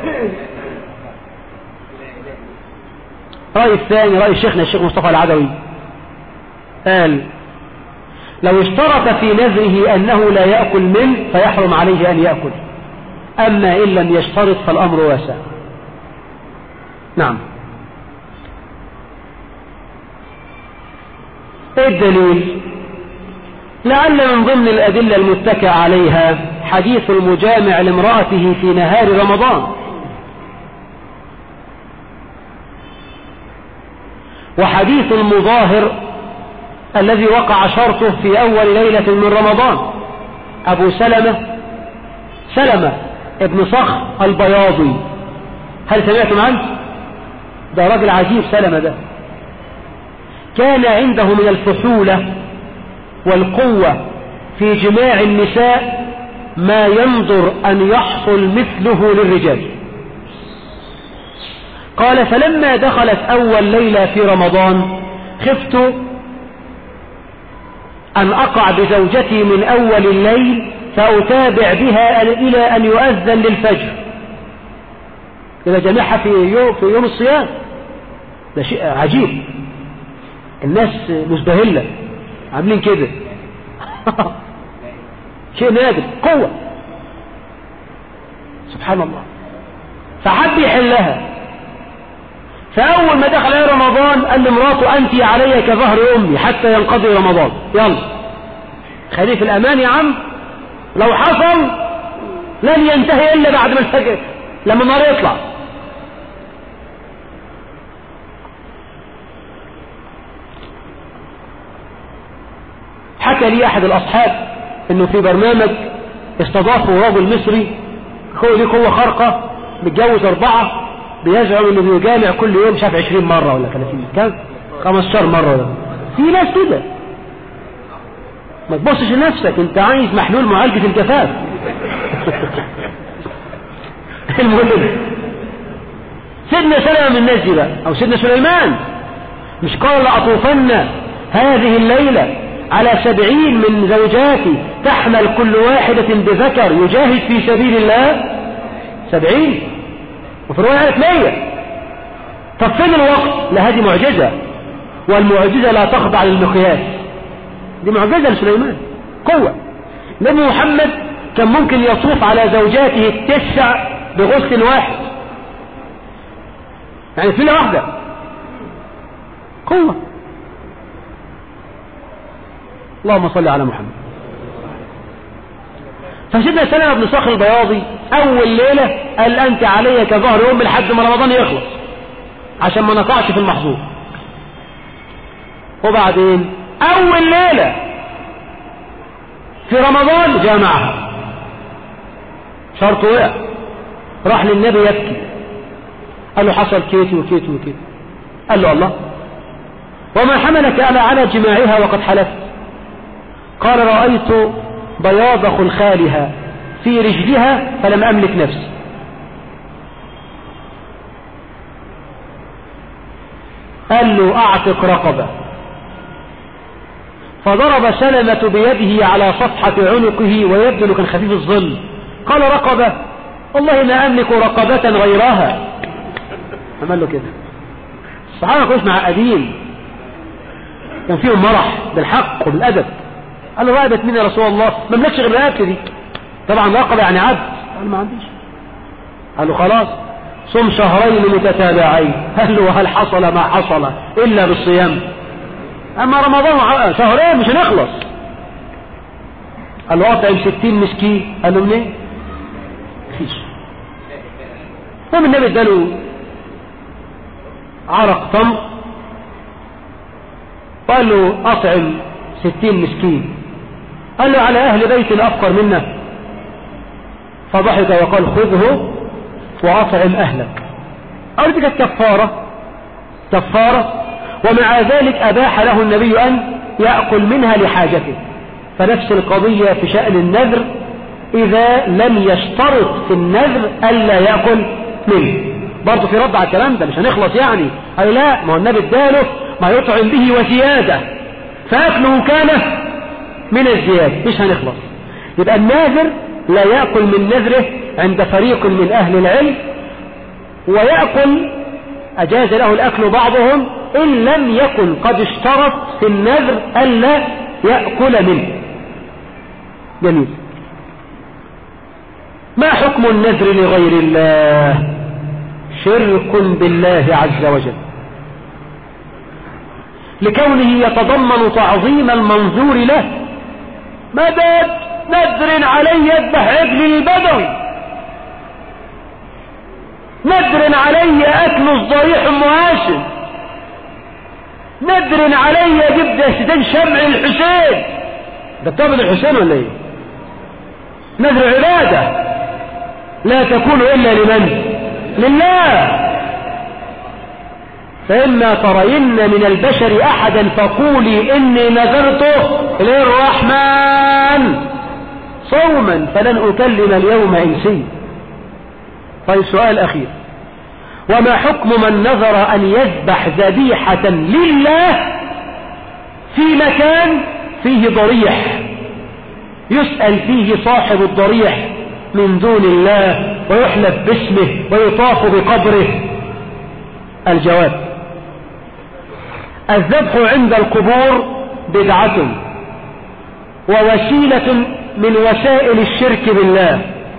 رأي الثاني رأي شيخنا الشيخ مصطفى العدوي قال لو اشترط في نذره أنه لا يأكل منه فيحرم عليه أن يأكل أما إن لم يشترط فالأمر واسع نعم ايه الدليل لعل من ضمن الأدلة المتكى عليها حديث المجامع لامرأته في نهار رمضان وحديث المظاهر الذي وقع شرطه في أول ليلة من رمضان أبو سلمة سلمة ابن صخر البياضي هل سمعتم عنه ده راجل عجيب سلمة ده كان عنده من الفحولة والقوة في جماع النساء ما ينظر أن يحصل مثله للرجال قال فلما دخلت أول ليلة في رمضان خفت أن أقع بزوجتي من أول الليل فأتابع بها إلى أن يؤذن للفجر إذا جمعها في يوم, في يوم الصيام ده شيء عجيب الناس مزبهلة عاملين كده شيء نادر قوة سبحان الله فحب يحلها فأول ما دخل عليه رمضان قال لمراته أنت علي كظهر أمي حتى ينقضي رمضان يلا خليه في الأمان يا عم لو حصل لن ينتهي إلا بعد ما الفجر لما النهار يطلع حكى لي أحد الأصحاب أنه في برنامج استضافوا رجل مصري ليه قوة خارقة متجوز أربعة بيزعم انه بيجامع كل يوم شاف 20 مرة ولا 30 كام 15 مرة ولا في ناس كده ما تبصش لنفسك انت عايز محلول معالجة الجفاف المهم سيدنا سلمة من الناس دي بقى او سيدنا سليمان مش قال لأطوفن هذه الليلة على سبعين من زوجاتي تحمل كل واحدة بذكر يجاهد في سبيل الله سبعين وفي الرواية قالت مية طب فين الوقت لا هذه معجزة والمعجزة لا تخضع للمقياس دي معجزة لسليمان قوة نبي محمد كان ممكن يطوف على زوجاته التسع بغسل واحد يعني في واحدة قوة اللهم صل على محمد فسيدنا سلمة بن صخر البياضي أول ليلة قال أنت علي كظهر يوم لحد ما رمضان يخلص عشان ما نقعش في المحظور وبعدين أول ليلة في رمضان جامعها شرط وقع راح للنبي يبكي قال له حصل كيتي وكيتي وكيتي قال له الله وما حملك على على جماعها وقد حلفت قال رأيت بياض خلخالها في رجلها فلم أملك نفسي قال له أعتق رقبة فضرب سلمة بيده على صفحة عنقه ويبدو له كان خفيف الظل قال رقبة والله ما أملك رقبة غيرها عمل له كده الصحابة كانوا معقدين كان فيهم مرح بالحق وبالأدب قال له رقبة مين يا رسول الله ما ملكش غير رقبتي دي طبعا رقبة يعني عبد قال ما عنديش قال له خلاص صم شهرين متتابعين قال له هل حصل ما حصل إلا بالصيام أما رمضان شهرين مش هنخلص قال له أطعم ستين مسكين قال له منين مفيش قام النبي اداله عرق تمر قال له أطعم ستين مسكين قال له على أهل بيت أفقر منا فضحك وقال خذه وأطعم أهلك أرض كانت كفارة كفارة ومع ذلك أباح له النبي أن يأكل منها لحاجته فنفس القضية في شأن النذر إذا لم يشترط في النذر ألا يأكل منه برضه في رد على الكلام ده مش هنخلص يعني قال لا ما هو النبي اداله ما يطعم به وزيادة فأكله كان من الزيادة مش هنخلص يبقى الناذر لا يأكل من نذره عند فريق من أهل العلم ويأكل أجاز له الأكل بعضهم إن لم يكن قد اشترط في النذر ألا يأكل منه جميل ما حكم النذر لغير الله شرك بالله عز وجل لكونه يتضمن تعظيم المنظور له مدد نذر علي يذبح عجل البدوي نذر علي أكل الضريح أم هاشم نذر علي اجيب دستين شمع الحسين ده بتعبد الحسين ولا ايه نذر عبادة لا تكون إلا لمن لله فإما ترين من البشر أحدا فقولي إني نذرته للرحمن صوما فلن أكلم اليوم إنسي طيب سؤال أخير وما حكم من نذر أن يذبح ذبيحة لله في مكان فيه ضريح يسأل فيه صاحب الضريح من دون الله ويحلف باسمه ويطاف بقبره الجواب الذبح عند القبور بدعة ووسيلة من وسائل الشرك بالله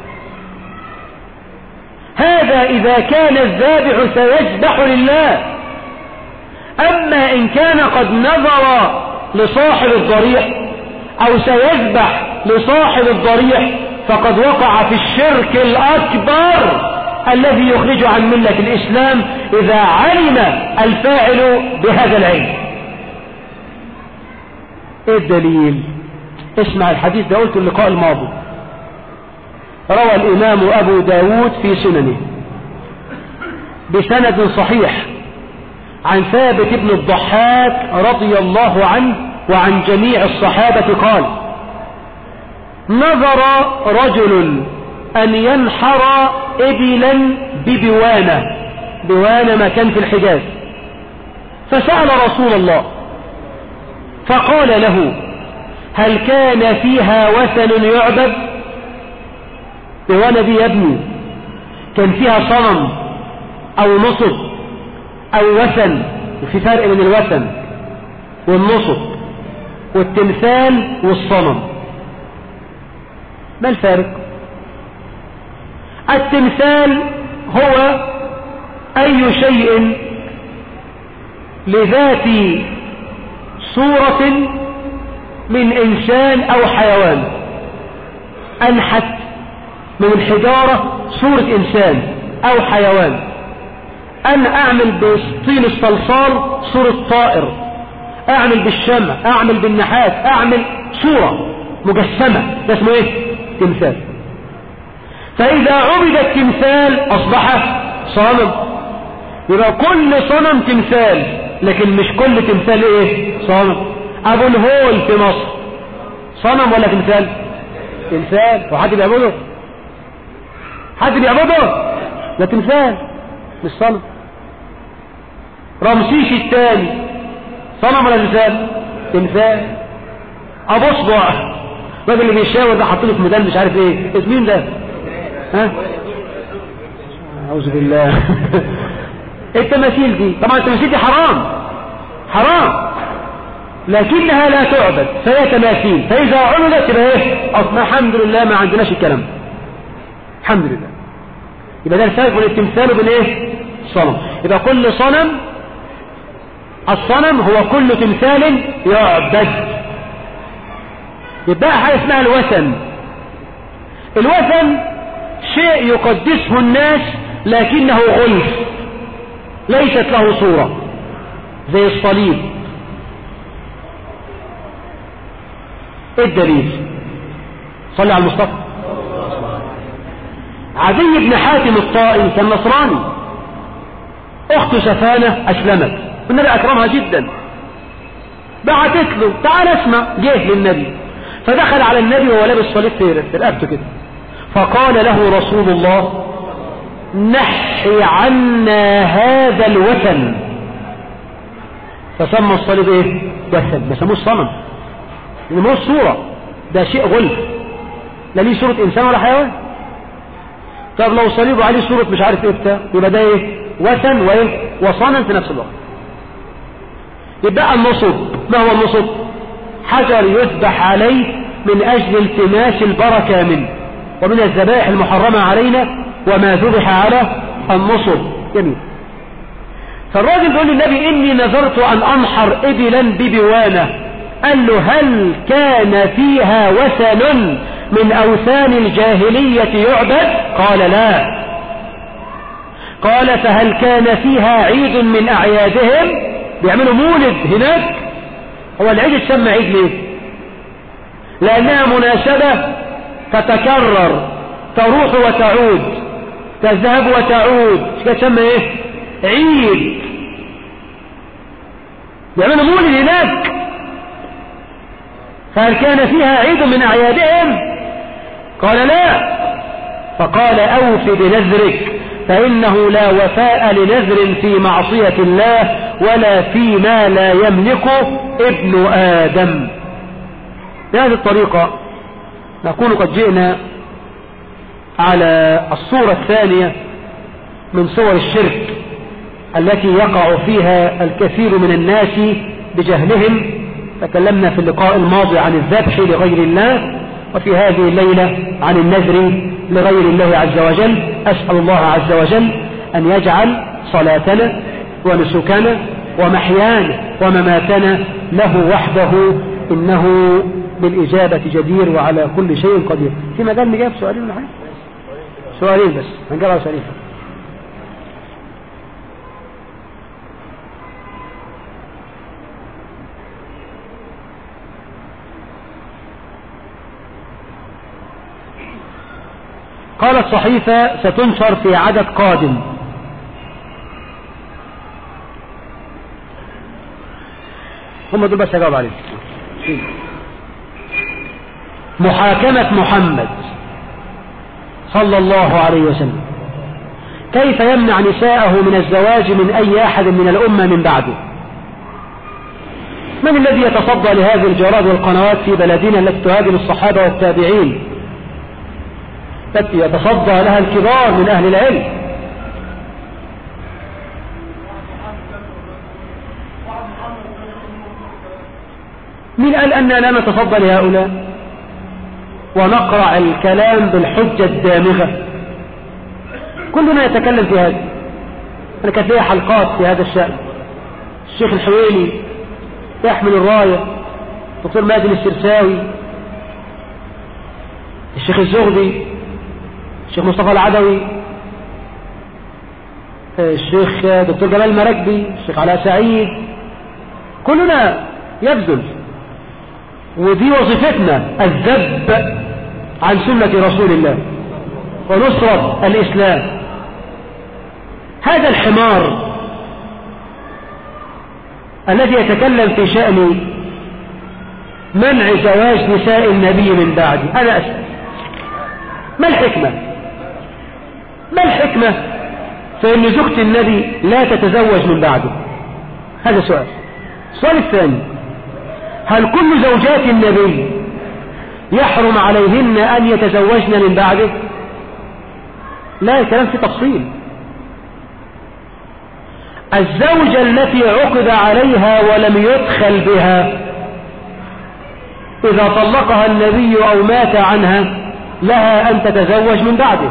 هذا إذا كان الذابح سيذبح لله أما إن كان قد نظر لصاحب الضريح أو سيذبح لصاحب الضريح فقد وقع في الشرك الأكبر الذي يخرج عن ملة الإسلام إذا علم الفاعل بهذا العلم ايه الدليل اسمع الحديث ده قلت اللقاء الماضي روى الإمام أبو داود في سننه بسند صحيح عن ثابت بن الضحاك رضي الله عنه وعن جميع الصحابة قال نظر رجل أن ينحر إبلا ببوانة بوانة مكان في الحجاز فسأل رسول الله فقال له هل كان فيها وثن يعبد بوانة دي يا ابني كان فيها صنم أو نصب أو وثن وفي فرق بين الوثن والنصب والتمثال والصنم ما الفارق التمثال هو أي شيء لذات صورة من إنسان أو حيوان أنحت من الحجارة صورة إنسان أو حيوان أن أعمل بطين الصلصال صورة طائر أعمل بالشمع أعمل بالنحاس أعمل صورة مجسمة ده اسمه إيه تمثال فإذا عبد التمثال أصبح صنم يبقى كل صنم تمثال لكن مش كل تمثال ايه صنم ابو الهول في مصر صنم ولا تمثال تمثال وحد بيعبده حد بيعبده ده تمثال مش صنم رمسيس الثاني صنم ولا تمثال تمثال ابو اصبع الراجل اللي بيشاور ده حاطينه في ميدان مش عارف ايه اسم مين ده ها اعوذ بالله التماثيل دي طبعا التماثيل دي حرام حرام لكنها لا تعبد فهي تماثيل فإذا عبدت يبقى ايه أصلا الحمد لله ما عندناش الكلام الحمد لله يبقى ده الفرق بين التمثال وبين ايه صنم يبقى كل صنم الصنم هو كل تمثال يعبد يبقى حاجه اسمها الوثن الوثن شيء يقدسه الناس لكنه غلف ليست له صورة زي الصليب ايه الدليل صلي على المصطفى عدي بن حاتم الطائي كان نصراني اخت سفانة اسلمت والنبي اكرمها جدا بعتت له تعال اسمع جه للنبي فدخل على النبي وهو لابس صليب في رقبته كده فقال له رسول الله نحي عنا هذا الوثن فسمى الصليب ايه وثن ما سموش صنم لانه مش صورة ده شيء غلف لا ليه صورة انسان ولا حيوان طب لو صليب عليه صورة مش عارف ايه بتاع يبقى ده ايه وثن وايه وصنم في نفس الوقت يبقى النصب ما هو النصب حجر يذبح عليه من اجل التماس البركة منه ومن الذبائح المحرمة علينا وما ذبح على النصب جميل فالراجل بيقول للنبي إني نذرت أن أنحر إبلا ببوانة قال له هل كان فيها وثن من أوثان الجاهلية يعبد قال لا قال فهل كان فيها عيد من أعيادهم بيعملوا مولد هناك هو العيد اتسمى عيد ليه لأنها مناسبة تتكرر تروح وتعود تذهب وتعود مش تسمى ايه عيد بيعملوا مولد هناك فهل كان فيها عيد من أعيادهم قال لا فقال أوف بنذرك فإنه لا وفاء لنذر في معصية الله ولا فيما لا يملكه ابن آدم بهذه الطريقة نكون قد جئنا على الصورة الثانية من صور الشرك التي يقع فيها الكثير من الناس بجهلهم تكلمنا في اللقاء الماضي عن الذبح لغير الله وفي هذه الليلة عن النذر لغير الله عز وجل أسأل الله عز وجل أن يجعل صلاتنا ونسكنا ومحيانا ومماتنا له وحده إنه بالإجابة جدير وعلى كل شيء قدير في مجال نجاب سؤالين ولا حاجة سؤالين بس هنجاب على سؤالين قالت صحيفة ستنشر في عدد قادم هم دول بس هجاوب عليهم محاكمة محمد صلى الله عليه وسلم كيف يمنع نساءه من الزواج من أي أحد من الأمة من بعده من الذي يتصدى لهذه الجرائد والقنوات في بلدنا التي تهاجم الصحابة والتابعين التي يتصدى لها الكبار من أهل العلم من قال أننا لا نتصدى لهؤلاء ونقرع الكلام بالحجة الدامغة كلنا يتكلم في هذا أنا كانت لي حلقات في هذا الشأن الشيخ الحويني يحمل الراية دكتور مازن السرساوي الشيخ الزغبي الشيخ مصطفى العدوي الشيخ دكتور جمال المراكبي الشيخ علاء سعيد كلنا يبذل ودي وظيفتنا الذب عن سنة رسول الله ونصرة الإسلام هذا الحمار الذي يتكلم في شأن منع زواج نساء النبي من بعده أنا أسأل ما الحكمة ما الحكمة فإن زوجة النبي لا تتزوج من بعده هذا سؤال السؤال الثاني هل كل زوجات النبي يحرم عليهن أن يتزوجن من بعده لا الكلام في تفصيل الزوجة التي عقد عليها ولم يدخل بها إذا طلقها النبي أو مات عنها لها أن تتزوج من بعده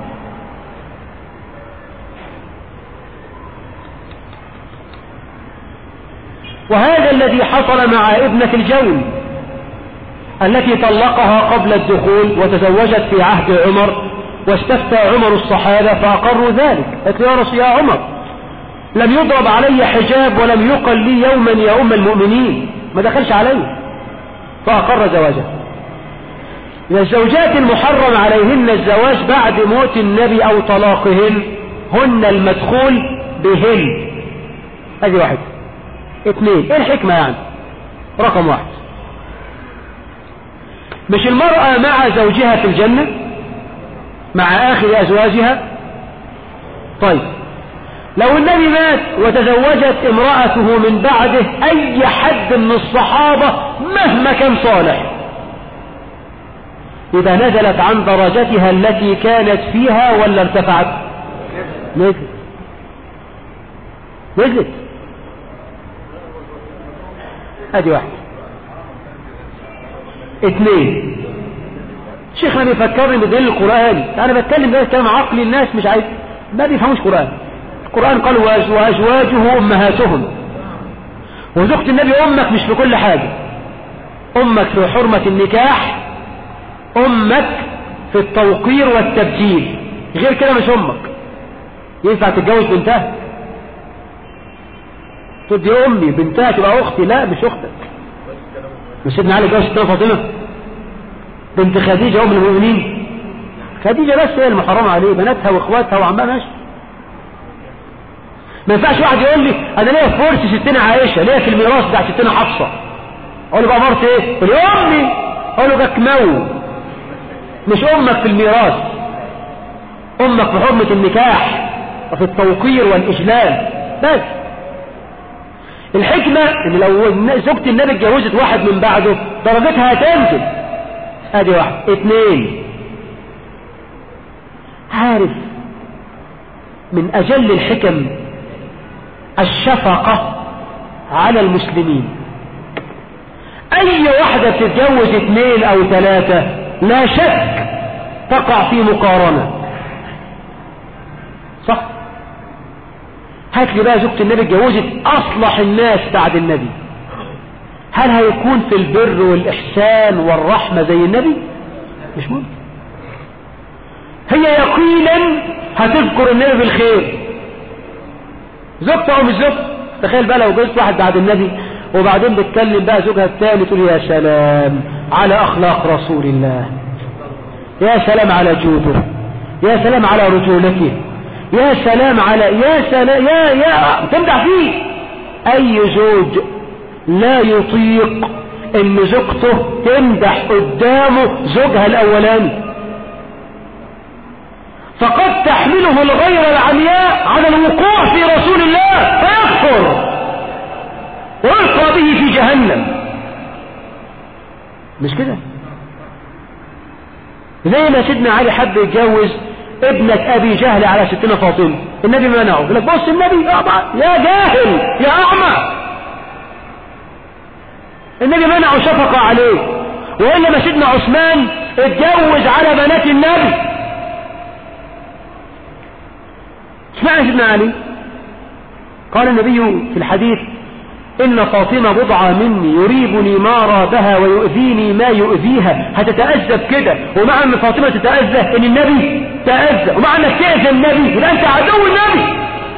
وهذا الذي حصل مع ابنة الجون التي طلقها قبل الدخول وتزوجت في عهد عمر واستفتى عمر الصحابة فأقروا ذلك قالت يا رسول يا عمر لم يضرب علي حجاب ولم يقل لي يوما يا أم المؤمنين ما دخلش علي فأقر زواجه الزوجات المحرم عليهن الزواج بعد موت النبي أو طلاقهن هن المدخول بهن هذه واحد اثنين ايه الحكمة يعني رقم واحد مش المرأة مع زوجها في الجنة مع آخر أزواجها طيب لو النبي مات وتزوجت امرأته من بعده أي حد من الصحابة مهما كان صالح إذا نزلت عن درجتها التي كانت فيها ولا ارتفعت نزلت نزلت ادي واحد اثنين شيخنا بيفكرني بدليل القرآن انا بتكلم ده كلام عقلي الناس مش عايز ما بيفهموش قرآن القرآن قال وأز- وأزواجه أمهاتهم وزوجة النبي أمك مش في كل حاجة أمك في حرمة النكاح أمك في التوقير والتبجيل غير كده مش أمك ينفع تتجوز بنتها تقول دي أمي بنتها تبقى أختي لا مش أختك مش سيدنا علي جوز ستنا فاطمة بنت خديجة أم المؤمنين خديجة بس هي المحرمة عليه بناتها واخواتها وعمها ماشي ما ينفعش واحد يقول لي انا ليا فرصة ستنا عائشة ليا في الميراث بتاع ستنا حفصة اقول له بقى مرت ايه يقول لي امي اقول له جاك مو مش امك في الميراث امك في حرمة النكاح وفي التوقير والاجلال بس الحكمة ان لو زوجة النبي اتجوزت واحد من بعده درجتها هتنزل ادي واحد اتنين عارف من اجل الحكم الشفقة على المسلمين اي واحدة تتجوز اثنين او ثلاثة لا شك تقع في مقارنة صح هات لي بقى زوجة النبي اتجوزت اصلح الناس بعد النبي هل هيكون في البر والاحسان والرحمة زي النبي مش ممكن هي يقينا هتذكر النبي بالخير زوجته او مش زوجته تخيل بقى لو جوزت واحد بعد النبي وبعدين بتكلم بقى زوجها الثاني تقول يا سلام على اخلاق رسول الله يا سلام على جوده يا سلام على رجولته يا سلام على يا سلام يا يا تمدح فيه اي زوج لا يطيق ان زوجته تمدح قدامه زوجها الاولاني فقد تحمله الغير العمياء على الوقوع في رسول الله فيكفر ويلقى به في جهنم مش كده زي ما سيدنا علي حب يتجوز ابنة ابي جهل على ستنا فاطمة النبي منعه يقول لك بص النبي يا جاهل يا اعمى النبي منعه شفقة عليه وإلا ما سيدنا عثمان اتجوز على بنات النبي اسمعنا سيدنا علي قال النبي في الحديث إن فاطمة بضعة مني يريبني ما رابها ويؤذيني ما يؤذيها هتتأذى بكده ومع أن فاطمة تتأذى إن النبي تأذى ومع أنك تأذى النبي يبقى أنت عدو النبي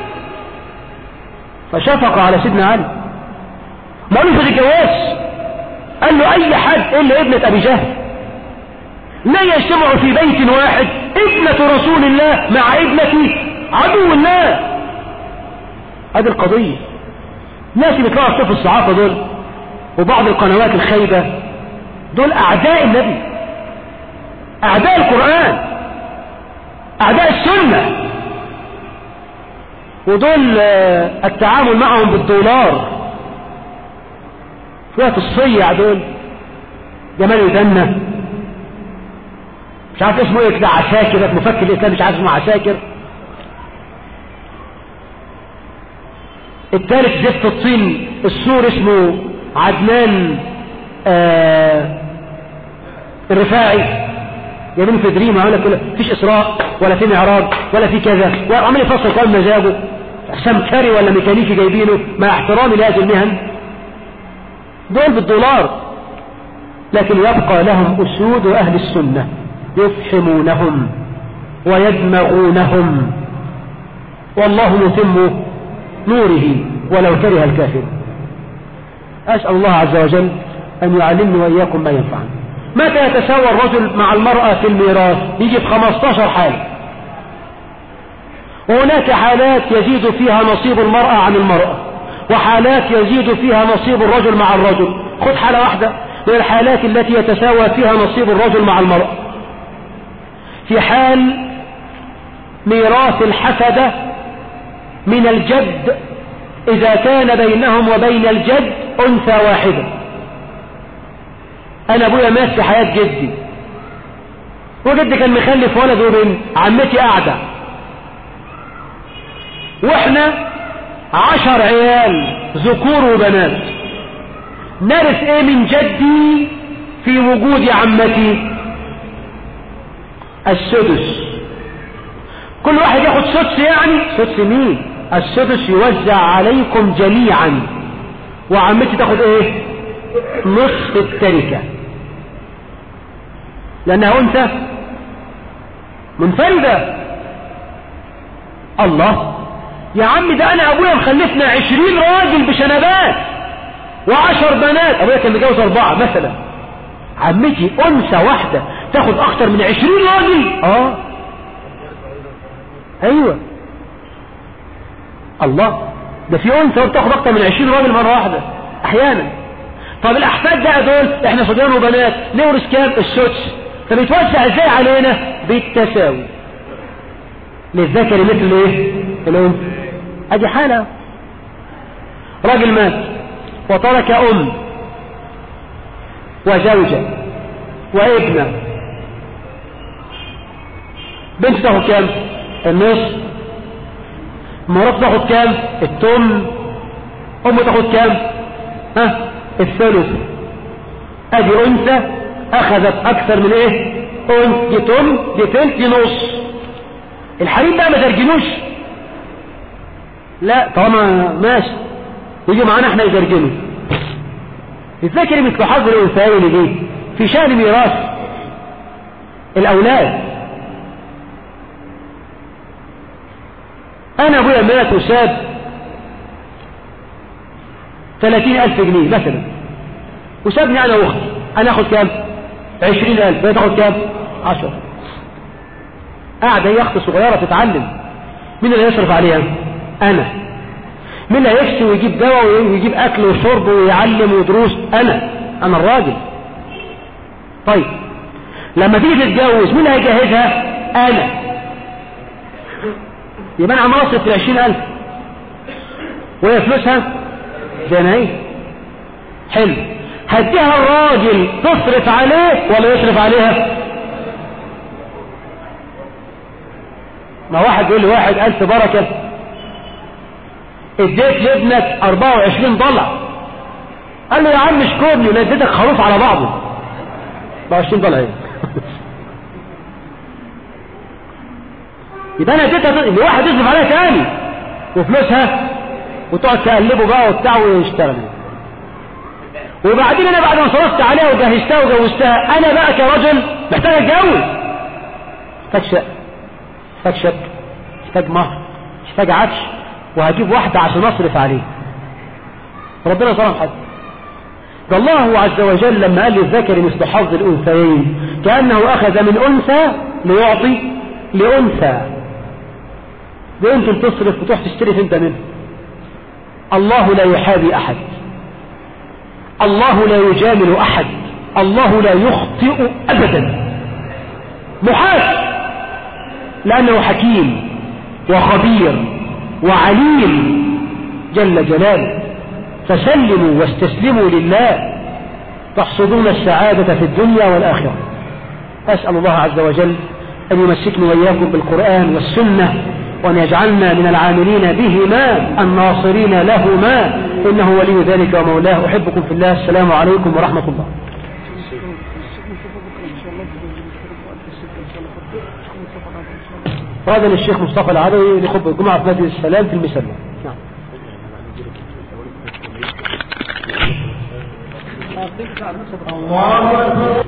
فشفق على سيدنا علي ما قالوش ما تتجوزش قال له أي حد إلا ابنة أبي جهل لا يجتمع في بيت واحد ابنة رسول الله مع ابنة عدو الله هذه القضية ناس اللي بيطلعوا يشوفوا الصحافة دول وبعض القنوات الخايبة دول أعداء النبي أعداء القرآن أعداء السنة ودول آه، التعامل معهم بالدولار شوية الصيع دول جمال الجنة مش عارف اسمه ايه كده عساكر ده مفكر الاسلام مش عارف اسمه عساكر الثالث زفت الطين السور اسمه عدنان آه الرفاعي جايبين في دريمة يقول لك مفيش اسراء ولا في معراج ولا في كذا وعمال يفصل كلام مزاجه سمكري ولا ميكانيكي جايبينه مع احترامي لهذه المهن دول بالدولار لكن يبقى لهم أسود أهل السنة يفحمونهم ويدمغونهم والله متم نوره ولو كره الكافر أسأل الله عز وجل أن يعلمني وإياكم ما ينفعنا متى يتساوى الرجل مع المرأة في الميراث يجي في 15 حالة وهناك حالات يزيد فيها نصيب المرأة عن المرأة وحالات يزيد فيها نصيب الرجل مع الرجل خذ حالة واحدة من الحالات التي يتساوى فيها نصيب الرجل مع المرأة في حال ميراث الحفدة من الجد إذا كان بينهم وبين الجد أنثى واحدة أنا أبويا مات في حياة جدي وجدي كان مخلف ولد وبنت عمتي قاعدة واحنا عشر عيال ذكور وبنات نرث ايه من جدي في وجود عمتي السدس كل واحد ياخد سدس يعني سدس مين السدس يوزع عليكم جميعا وعمتي تاخد ايه نصف التركة لانها انثى منفردة الله يا عم ده انا ابويا مخلفنا عشرين راجل بشنبات وعشر بنات ابويا كان متجوز اربعة مثلا عمتي انثى واحدة تاخد اكتر من عشرين راجل اه ايوه الله ده في انثى بتاخد اكتر من عشرين راجل مرة واحدة احيانا طب الاحفاد بقى دول احنا صبيان وبنات نورث كام السدس طب يتوزع ازاي علينا بالتساوي للذكر مثل ايه الانثى ادي حالة راجل مات وترك ام وزوجة وابنة بنت تاخد كام النصف مرات تاخد كام التم ام تاخد كام ها الثلث ادي انثى اخذت اكثر من ايه انثى دي تم دي تلت دي نص الحريم بقى ما ترجنوش لا طالما ماشي يجي معانا احنا يترجموا الذكر مثل حظ الانثيين ليه في شأن ميراث الاولاد انا ابويا مات وساب ثلاثين الف جنيه مثلا وسابني انا واختي انا اخد كام عشرين الف هي تاخد كام عشر قاعدة هي اختي صغيرة تتعلم مين اللي يصرف عليها انا مين اللي هيكسي ويجيب دواء ويجيب اكل وشرب ويعلم ودروس انا انا الراجل طيب لما تيجي تتجوز مين اللي هيجهزها انا يبقى انا عم اصرف في العشرين الف وهي فلوسها زي ما هي حلو هديها الراجل تصرف عليه ولا يصرف عليها ما واحد يقول لي واحد الف بركة اديت لابنك 24 دولار قال له يا عم اشكرني ولا اديتك خروف على بعضه 24 دولار ايه يبقى انا اديتها اللي واحد يصرف عليها تاني وفلوسها وتقعد تقلبه بقى وبتاع ويشتغل وبعدين انا بعد ما صرفت عليها وجهزتها وجوزتها انا بقى كرجل محتاج اتجوز محتاج شقه محتاج شبكه محتاج مهر محتاج عفش وهجيب واحدة عشان اصرف عليه ربنا صرف حد ده الله عز وجل لما قال للذكر مثل حظ الانثيين كانه اخذ من انثى ليعطي لانثى ده انت تصرف وتروح تشتري انت منه الله لا يحابي احد الله لا يجامل احد الله لا يخطئ ابدا محاسب لانه حكيم وخبير وعليم جل جلاله فسلموا واستسلموا لله تحصدون السعادة في الدنيا والآخرة أسأل الله عز وجل أن يمسكني وإياكم بالقرآن والسنة وأن يجعلنا من العاملين بهما الناصرين لهما إنه ولي ذلك ومولاه أحبكم في الله السلام عليكم ورحمة الله هذا للشيخ مصطفى العدوي لخطبة الجمعة في مسجد السلام في المسلم نعم الله أكبر